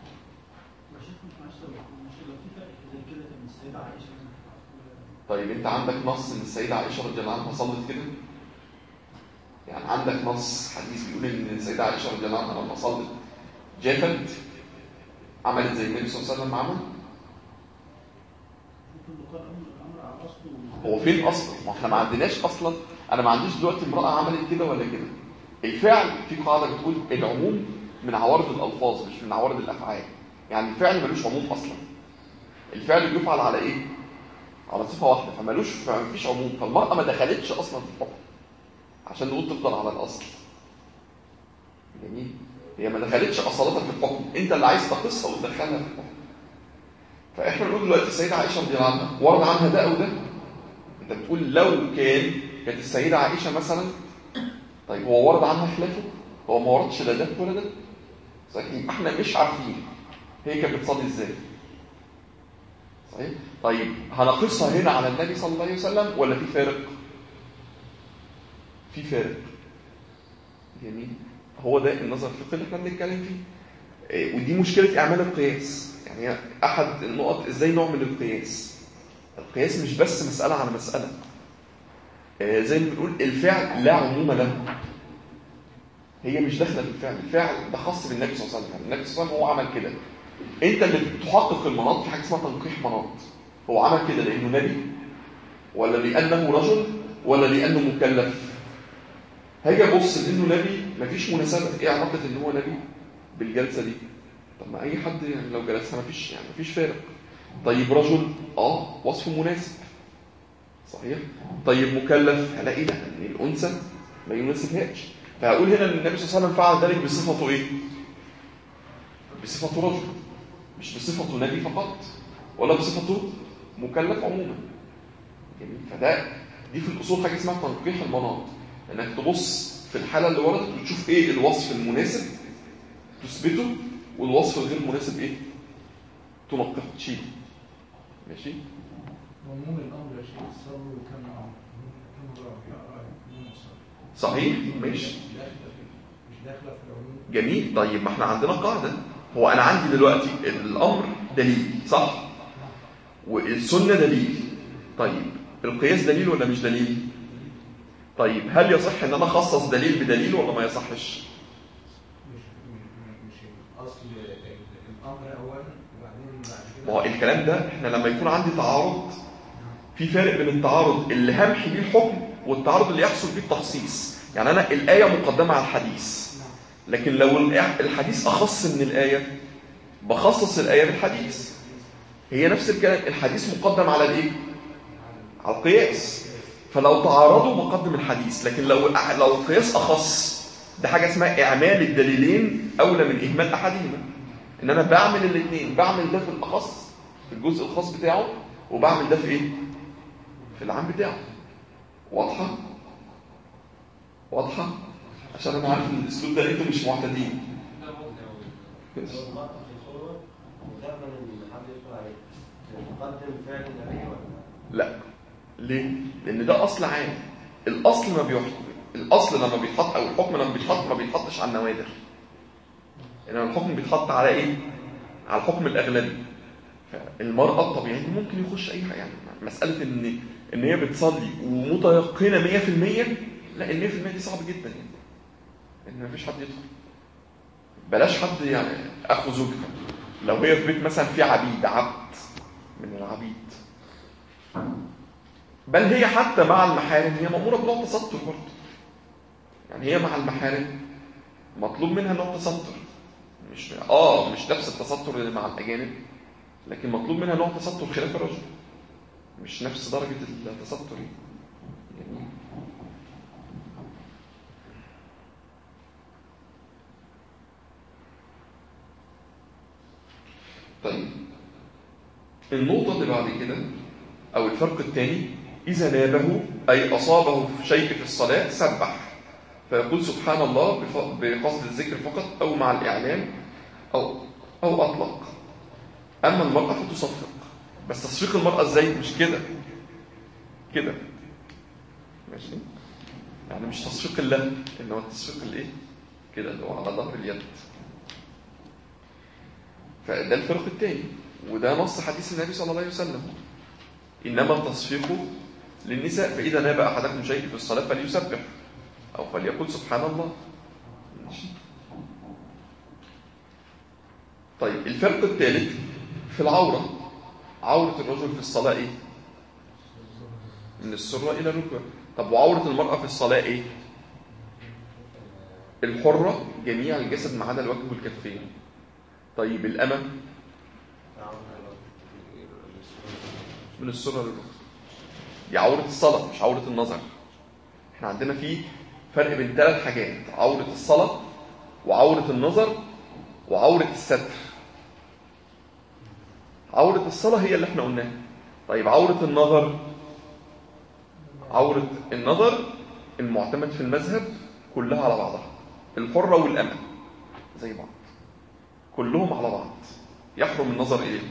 طيب انت عندك نص ان السيدة عائشة رضي الله عنها صلت كده يعني عندك نص حديث بيقول ان السيدة عائشة رضي الله عنها لما صلت جافت عملت زي النبي صلى الله عليه وسلم عمل هو فين اصلا ما احنا ما عندناش اصلا انا ما عنديش دلوقتي امرأة عملت كده ولا كده الفعل في قاعدة بتقول العموم من عوارض الالفاظ مش من عوارض الافعال يعني الفعل ملوش عموم اصلا الفعل بيفعل على ايه على صفة واحدة فمالوش فمفيش عموم فالمرأة ما دخلتش أصلا في الحكم عشان نقول تفضل على الأصل جميل هي ما دخلتش أصالتها في الحكم أنت اللي عايز تقصها وتدخلها في الحكم فإحنا بنقول دلوقتي السيدة عائشة رضي الله عنها ورد عنها ده أو ده أنت بتقول لو كان كانت السيدة عائشة مثلا طيب هو ورد عنها خلافه هو ما وردش لا ده ولا ده صحيح احنا مش عارفين هي كانت بتصلي ازاي صحيح طيب هنقصها هنا على النبي صلى الله عليه وسلم ولا في فارق في فارق جميل هو ده النظر الفقهي اللي احنا بنتكلم فيه إيه، ودي مشكله اعمال القياس يعني احد النقط ازاي نعمل القياس القياس مش بس مساله على مساله إيه، زي ما بنقول الفعل لا عموم له هي مش داخله في الفعل الفعل ده خاص بالنبي صلى الله عليه وسلم النبي صلى الله عليه وسلم هو عمل كده انت اللي بتحقق المناط في حاجه اسمها تنقيح مناط هو عمل كده لانه نبي ولا لانه رجل ولا لانه مكلف هاجي ابص لانه نبي مفيش مناسبه ايه علاقه ان هو نبي بالجلسه دي طب ما اي حد يعني لو جلسها مفيش يعني مفيش فارق طيب رجل اه وصف مناسب صحيح طيب مكلف هلاقي لا ان الانثى ما يناسبهاش فهقول هنا ان النبي صلى الله عليه وسلم فعل ذلك بصفته ايه بصفته رجل مش بصفته نبي فقط ولا بصفته مكلف عموما جميل فده دي في الاصول حاجه اسمها تنقيح المناط انك تبص في الحاله اللي وردت وتشوف ايه الوصف المناسب تثبته والوصف الغير مناسب ايه تنقحه تشيله ماشي عموم الامر يا شيخ الصبر كان امر كان رافع عموم الصبر صحيح ماشي مش داخله في مش داخله في العموم جميل طيب ما احنا عندنا قاعده هو انا عندي دلوقتي الامر دليل صح والسنه دليل طيب القياس دليل ولا مش دليل طيب هل يصح ان انا اخصص دليل بدليل ولا ما يصحش مش مش الاصل الامر اولا وبعدين بعد كده ما هو الكلام ده احنا لما يكون عندي تعارض في فرق بين التعارض اللي همحي بيه الحكم والتعارض اللي يحصل بيه التخصيص يعني انا الايه مقدمه على الحديث لكن لو الإع- الحديث اخص من الايه بخصص الايه بالحديث هي نفس الكلام الحديث مقدم على الايه على القياس فلو تعارضوا بقدم الحديث لكن لو لو القياس اخص ده حاجه اسمها اعمال الدليلين اولى من اهمال احدهما ان انا بعمل الاثنين بعمل ده في الاخص في الجزء الخاص بتاعه وبعمل ده في ايه في العام بتاعه واضحه واضحه عشان انا عارف ان الاسلوب ده انتوا مش معتادين المرأة في صورة مدمن ان حد يدخل عليه مقدم فعل النبي ولا لا ليه لان ده اصل عام الاصل ما بيحط الاصل لما بيتحط او الحكم لما بيتحط ما بيتحطش على النوادر انما الحكم بيتحط على ايه على الحكم الاغلبي فالمراه الطبيعيه دي ممكن يخش اي حاجه يعني مساله ان ان هي بتصلي ومتيقنه 100% لا ال 100% دي صعب جدا يعني ان مفيش حد يدخل بلاش حد يعني اخو زوجها لو هي في بيت مثلا في عبيد عبد من العبيد بل هي حتى مع المحارم هي مأمورة بنوع تستر برضه يعني هي مع المحارم مطلوب منها نوع تستر مش اه مش نفس التستر اللي مع الأجانب لكن مطلوب منها نوع تستر خلاف الرجل مش نفس درجة التستر يعني طيب النقطة اللي بعد كده أو الفرق الثاني إذا نابه أي أصابه شيء في الصلاة سبح فيقول سبحان الله بف- بقصد الذكر فقط أو مع الإعلام أو أو أطلق أما المرأة فتصفق بس تصفيق المرأة إزاي مش كده كده ماشي يعني مش تصفيق الله إنما تصفيق الإيه كده اللي هو على ظهر اليد فده الفرق الثاني وده نص حديث النبي صلى الله عليه وسلم إنما التصفيق للنساء فإذا ناب أحدكم شيء في الصلاة فليسبح أو فليقل سبحان الله ماشي. طيب الفرق الثالث في العورة عورة الرجل في الصلاة إيه؟ من السرة إلى الركبة طب وعورة المرأة في الصلاة إيه؟ الحرة جميع الجسد ما عدا الوجه والكفين طيب الأمة من السرة للركبة دي عورة الصلاة مش عورة النظر احنا عندنا في فرق بين ثلاث حاجات عورة الصلاة وعورة النظر وعورة الستر عورة الصلاة هي اللي احنا قلناها طيب عورة النظر عورة النظر المعتمد في المذهب كلها على بعضها الحرة والأمة زي بعض كلهم على بعض يحرم النظر إليهم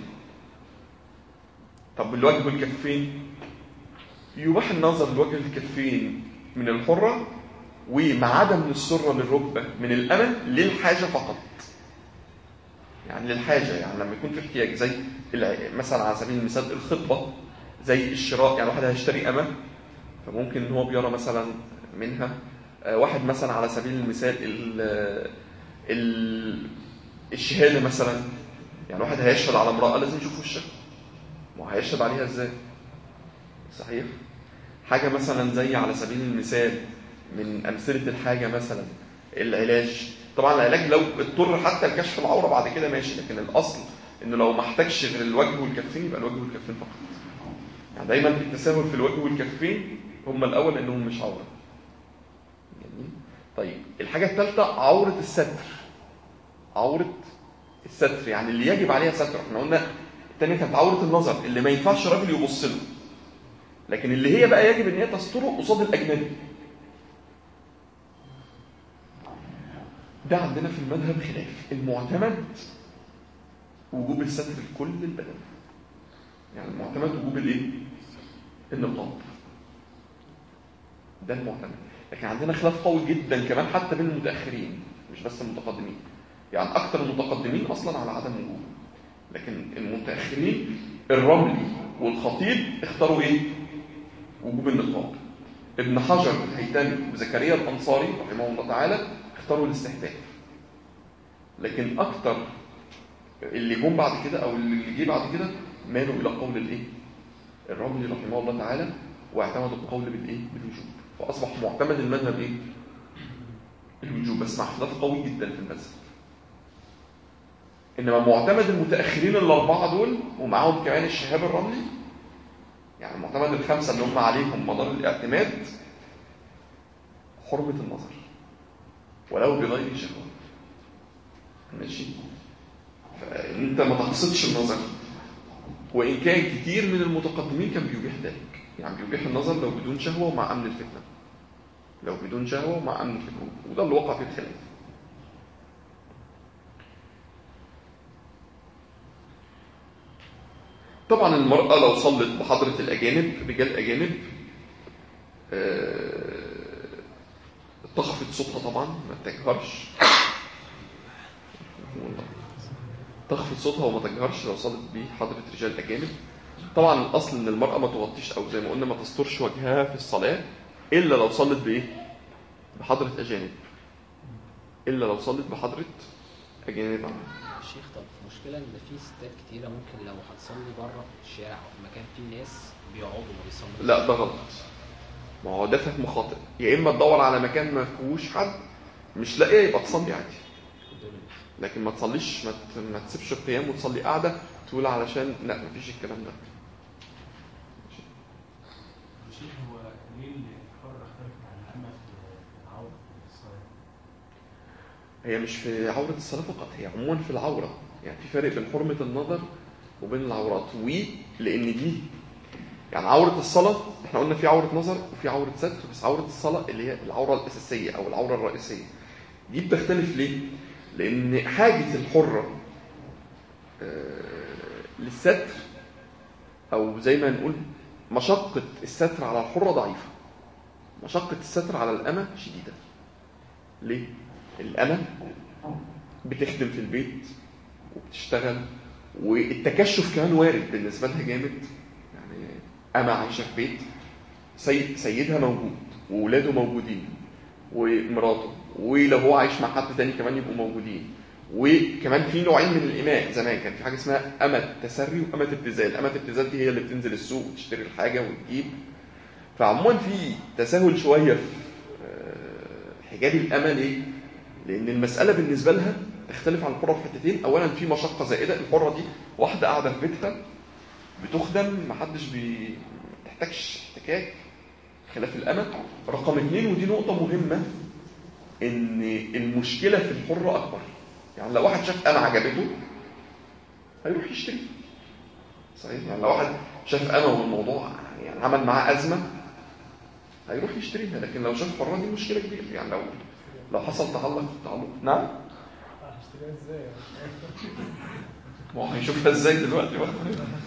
طب الوجه والكفين يباح النظر لوجه الكفين من الحرة وما عدا من السرة للركبة من الأمة للحاجة فقط يعني للحاجة يعني لما يكون في احتياج زي الع- مثلا على سبيل المثال الخطبة زي الشراء يعني واحد هيشتري أمة فممكن ان هو بيرى مثلا منها آه، واحد مثلا على سبيل المثال ال ال الشهادة مثلا يعني واحد هيشهد على امرأة لازم يشوف وشها ما هو هيشهد عليها ازاي صحيح حاجة مثلا زي على سبيل المثال من أمثلة الحاجة مثلا العلاج طبعا العلاج لو اضطر حتى لكشف العورة بعد كده ماشي لكن الأصل إنه لو ما احتاجش غير الوجه والكفين يبقى الوجه والكفين فقط يعني دايما التساهل في الوجه والكفين هم الأول إنهم مش عورة جميل طيب الحاجة الثالثة عورة الستر عورة الستر يعني اللي يجب عليها ستر احنا قلنا التانية كانت عورة النظر اللي ما ينفعش راجل يبص له لكن اللي هي بقى يجب ان هي تستره قصاد الاجنبي ده عندنا في المذهب خلاف المعتمد وجوب الستر لكل البدن يعني المعتمد وجوب الايه النقاب ده المعتمد لكن عندنا خلاف قوي جدا كمان حتى بين المتاخرين مش بس المتقدمين يعني اكثر المتقدمين اصلا على عدم وجوبه لكن المتاخرين الرملي والخطيب اختاروا ايه وجوب النقاب ابن حجر الهيثمي وزكريا الانصاري رحمه الله تعالى اختاروا الاستحباب لكن اكثر اللي جم بعد كده او اللي جه بعد كده مالوا الى قول الايه الرملي رحمه الله تعالى واعتمدوا القول بالايه بالوجوب فاصبح معتمد المذهب ايه الوجوب بس مع اختلاف قوي جدا في المذهب انما معتمد المتاخرين الاربعه دول ومعاهم كمان الشهاب الرملي يعني معتمد الخمسه اللي هم عليهم مدار الاعتماد حرمه النظر ولو بغير شهوه ماشي فانت ما تقصدش النظر وان كان كتير من المتقدمين كان بيبيح ذلك يعني بيبيح النظر لو بدون شهوه ومع امن الفتنه لو بدون شهوه ومع امن الفتنه وده اللي وقع فيه الخلاف طبعا المرأة لو صلت بحضرة الأجانب رجال أجانب آه، تخفض صوتها طبعا ما تجهرش والله. تخفض صوتها وما تجهرش لو صلت بحضرة رجال أجانب طبعا الأصل إن المرأة ما تغطيش أو زي ما قلنا ما تسترش وجهها في الصلاة إلا لو صلت بإيه؟ بحضرة أجانب إلا لو صلت بحضرة أجانب عنها شيخ طب المشكلة إن في ستات كتيرة ممكن لو هتصلي بره في الشارع أو في مكان فيه ناس بيقعدوا ما بيصلوش لا ده غلط ما هو ده فهم خاطئ يا اما تدور على مكان ما فيهوش حد مش لاقيه يبقى تصلي عادي لكن ما تصليش ما, ت- ما تسيبش القيام وتصلي قاعده تقول علشان لا ما فيش الكلام ده شيخ هو ليه الحر اختلفت عن الأمة في العودة في الصلاة؟ هي مش في عوره الصلاه فقط هي عموما في العوره يعني في فرق بين حرمه النظر وبين العورات و لان دي يعني عوره الصلاه احنا قلنا في عوره نظر وفي عوره ستر بس عوره الصلاه اللي هي العوره الاساسيه او العوره الرئيسيه دي بتختلف ليه؟ لان حاجه الحره آه، للستر او زي ما نقول مشقه الستر على الحره ضعيفه مشقه الستر على الامه شديده ليه؟ الأمة بتخدم في البيت وبتشتغل والتكشف كمان وارد بالنسبة لها جامد يعني أمة عايشة في بيت سيد سيدها موجود وولاده موجودين ومراته ولو هو عايش مع حد تاني كمان يبقوا موجودين وكمان في نوعين من الإماء زمان كان في حاجة اسمها أمة تسري وأمة ابتذال أمة ابتذال دي هي اللي بتنزل السوق وتشتري الحاجة وتجيب فعموما في تساهل شوية في آه، حجاب الأمة ليه؟ لان المساله بالنسبه لها تختلف عن الحره في حتتين اولا في مشقه زائده الحره دي واحده قاعده في بيتها بتخدم محدش بي تحتاجش احتكاك خلاف الامل رقم اثنين ودي نقطه مهمه ان المشكله في الحره اكبر يعني لو واحد شاف انا عجبته هيروح يشتري صحيح يعني لو واحد شاف انا والموضوع يعني عمل معاه ازمه هيروح يشتريها لكن لو شاف حره دي مشكله كبيره يعني لو لو حصل تعلق تعلق نعم هشتريها ازاي؟ ما هو هيشوفها ازاي دلوقتي بقى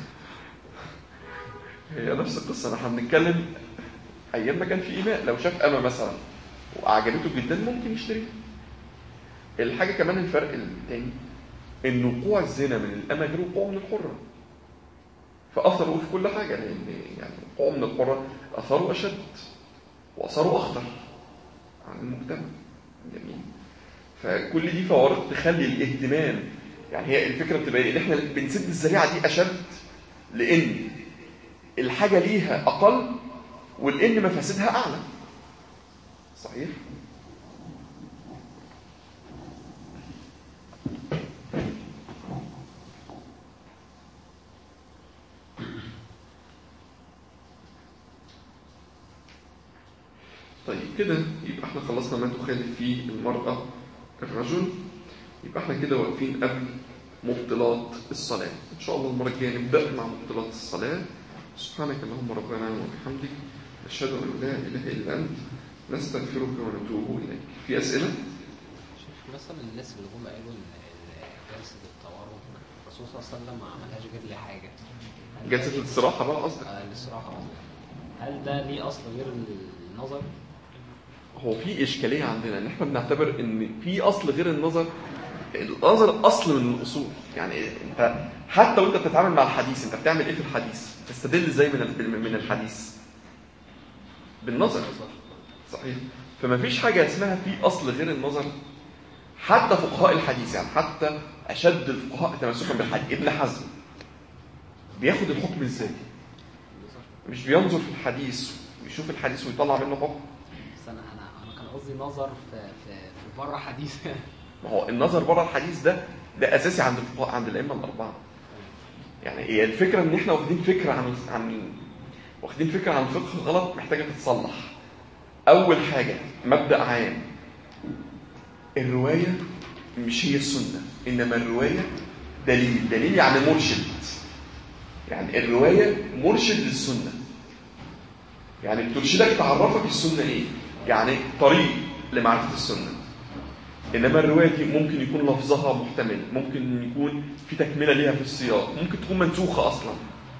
هي نفس القصه احنا بنتكلم ايام ما كان في ايماء لو شاف اما مثلا واعجبته جدا ممكن يشتريها الحاجه كمان الفرق الثاني ان وقوع الزنا من الامه غير وقوعه من الحره فاثره في كل حاجه لان يعني وقوعه من الحره اثره اشد واثره اخطر عن المجتمع جميل فكل دي فوارق تخلي الاهتمام يعني هي الفكره بتبقى ايه؟ ان احنا بنسد الذريعه دي اشد لان الحاجه ليها اقل والان مفاسدها اعلى صحيح طيب كده يبقى احنا خلصنا ما تخالف فيه المرأة الرجل يبقى احنا كده واقفين قبل مبطلات الصلاة إن شاء الله المرة الجاية نبدأ مع مبطلات الصلاة سبحانك اللهم ربنا وبحمدك نشهد أن لا إله إلا أنت نستغفرك ونتوب إليك في أسئلة؟ شوف مثلا الناس اللي هم قالوا ان إن جلسه التورط الرسول صلى الله عليه وسلم ما عملهاش غير لحاجه هل ده جلسة ليه- الاستراحة بقى قصدك آه، الاستراحه قصدي. هل ده ليه اصل غير النظر؟ هو في إشكالية عندنا إن إحنا بنعتبر إن في أصل غير النظر النظر أصل من الأصول يعني أنت حتى وأنت بتتعامل مع الحديث أنت بتعمل إيه في الحديث؟ تستدل إزاي من ال- من الحديث؟ بالنظر صحيح فما فيش حاجة اسمها في أصل غير النظر حتى فقهاء الحديث يعني حتى أشد الفقهاء تمسكا بالحديث ابن حزم بياخد الحكم إزاي؟ مش بينظر في الحديث ويشوف الحديث ويطلع منه حكم بس انا انا انا كان قصدي نظر في في في بره حديث ما هو النظر بره الحديث ده ده اساسي عند الفقهاء عند الائمه الاربعه يعني هي الفكره ان احنا واخدين فكره عن عن واخدين فكره عن الفقه غلط محتاجه تتصلح اول حاجه مبدا عام الروايه مش هي السنه انما الروايه دليل دليل يعني مرشد يعني الروايه مرشد للسنه يعني بترشدك تعرفك السنه ايه يعني طريق لمعرفه السنه انما الروايه دي ممكن يكون لفظها محتمل ممكن يكون في تكمله ليها في السياق ممكن تكون منسوخه اصلا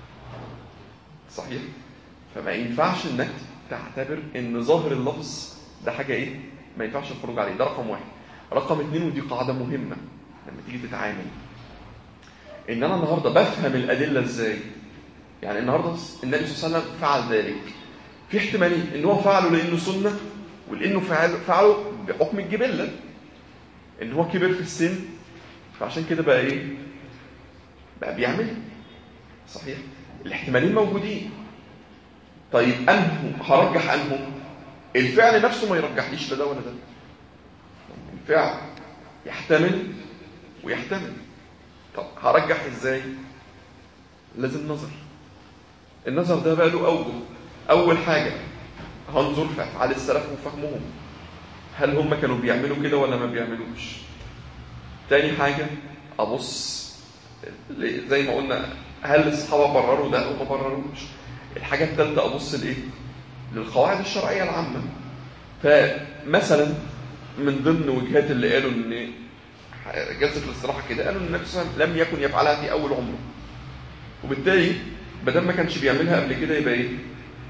صحيح فما ينفعش انك تعتبر ان ظاهر اللفظ ده حاجه ايه ما ينفعش الخروج عليه ده رقم واحد رقم اتنين ودي قاعده مهمه لما تيجي تتعامل ان انا النهارده بفهم الادله ازاي يعني النهارده النبي صلى الله عليه وسلم فعل ذلك في احتمالين ان هو فعله لانه سنه ولانه فعل فعله بحكم الجبله ان هو كبر في السن فعشان كده بقى ايه بقى بيعمل صحيح الاحتمالين موجودين طيب انه هرجح انه الفعل نفسه ما يرجحليش لا ده ولا ده الفعل يحتمل ويحتمل طب هرجح ازاي لازم نظر النظر ده بقى له اوجه اول حاجه هنظر في افعال السلف وفهمهم هل هم كانوا بيعملوا كده ولا ما بيعملوش تاني حاجة أبص زي ما قلنا هل الصحابة برروا ده أو ما برروش الحاجة الثالثة أبص لإيه للقواعد الشرعية العامة فمثلا من ضمن وجهات اللي قالوا إن جلسة الاستراحة كده قالوا إن النبي صلى الله عليه وسلم لم يكن يفعلها في أول عمره وبالتالي بدل ما كانش بيعملها قبل كده يبقى إيه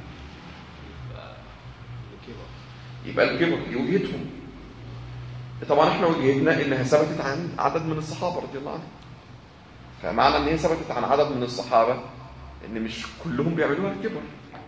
يبقى الكبر دي وجهتهم طبعا احنا وجهتنا انها ثبتت عن عدد من الصحابه رضي الله عنهم فمعنى ان هي ثبتت عن عدد من الصحابه ان مش كلهم بيعملوها الكبر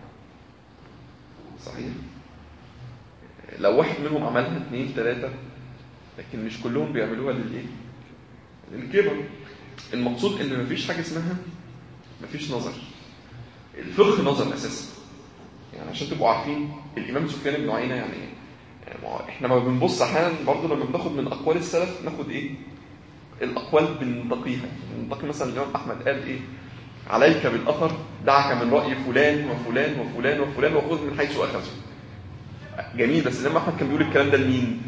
صحيح لو واحد منهم عملها اثنين ثلاثه لكن مش كلهم بيعملوها للايه للكبر المقصود ان مفيش حاجه اسمها مفيش نظر الفقه نظر اساسا يعني عشان تبقوا عارفين الامام سفيان بن عيينه يعني ايه يعني ما هو احنا ما بنبص احيانا برضه لما بناخد من اقوال السلف ناخد ايه الاقوال بننتقيها بننتقي مثلا الامام احمد قال ايه عليك بالاثر دعك من راي فلان وفلان وفلان وفلان وخذ من حيث اخذه جميل بس الامام احمد كان بيقول الكلام ده لمين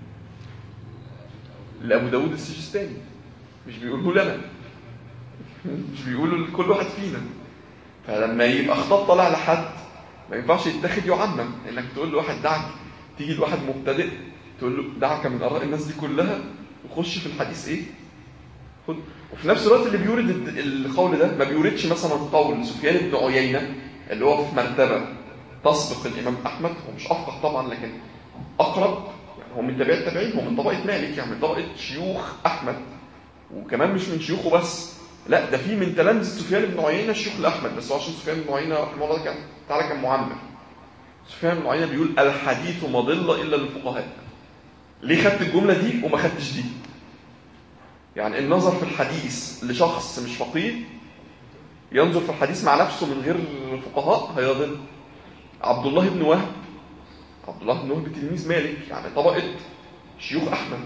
لابو داود السجستاني مش بيقوله لنا مش بيقوله لكل واحد فينا فلما يبقى خطاب طالع لحد ما ينفعش يتاخد يعمم انك تقول لواحد دعك تيجي لواحد مبتدئ تقول له دعك من اراء الناس دي كلها وخش في الحديث ايه خد وفي نفس الوقت اللي بيورد الد- القول ده ما بيوردش مثلا قول سفيان بن عيينه اللي هو في مرتبه تسبق الامام احمد هو مش افقه طبعا لكن اقرب يعني هو من تبع التابعين هو من طبقه مالك يعني من طبقه شيوخ احمد وكمان مش من شيوخه بس لا ده في من تلامذه سفيان بن عيينه الشيوخ الاحمد بس هو عشان سفيان بن عيينه رحمه الله كان تعالى كان معمر سفيان بن عيينه بيقول الحديث مضله الا للفقهاء ليه خدت الجمله دي وما خدتش دي يعني النظر في الحديث لشخص مش فقيه ينظر في الحديث مع نفسه من غير فقهاء هيضل عبد الله بن وهب عبد الله بن وهب تلميذ مالك يعني طبقه شيوخ احمد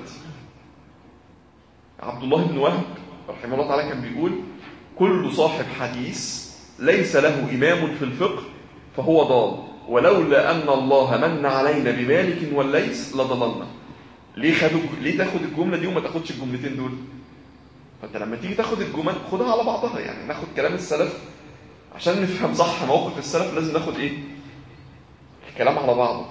عبد الله بن وهب رحمه الله تعالى كان بيقول كل صاحب حديث ليس له إمام في الفقه فهو ضال ولولا أن الله من علينا بمالك والليث لضللنا ليه خدوا ليه تاخد الجملة دي وما تاخدش الجملتين دول فانت لما تيجي تاخد الجمل خدها على بعضها يعني ناخد كلام السلف عشان نفهم صح موقف السلف لازم ناخد ايه الكلام على بعضه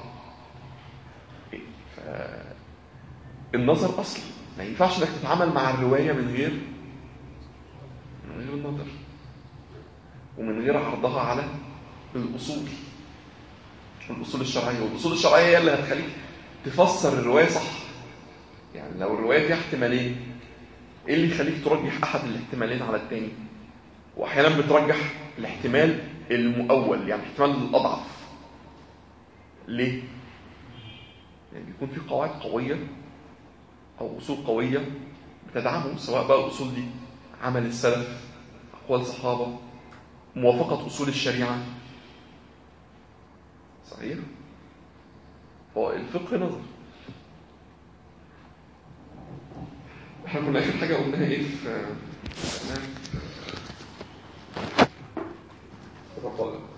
ف... النظر اصل ما ينفعش انك تتعامل مع الروايه من غير من غير النظر ومن غير عرضها على الاصول الاصول الشرعيه والاصول الشرعيه هي اللي هتخليك تفسر الروايه صح يعني لو الروايه فيها احتمالين ايه اللي يخليك ترجح احد الاحتمالين على الثاني واحيانا بترجح الاحتمال المؤول يعني الاحتمال الاضعف ليه يعني بيكون في قواعد قويه او اصول قويه بتدعمه سواء بقى الاصول دي عمل السلف اقوال صحابه موافقه اصول الشريعه صحيح هو الفقه نظر احنا كنا اخر حاجه قلناها ايه في قلناها في- في الرقائق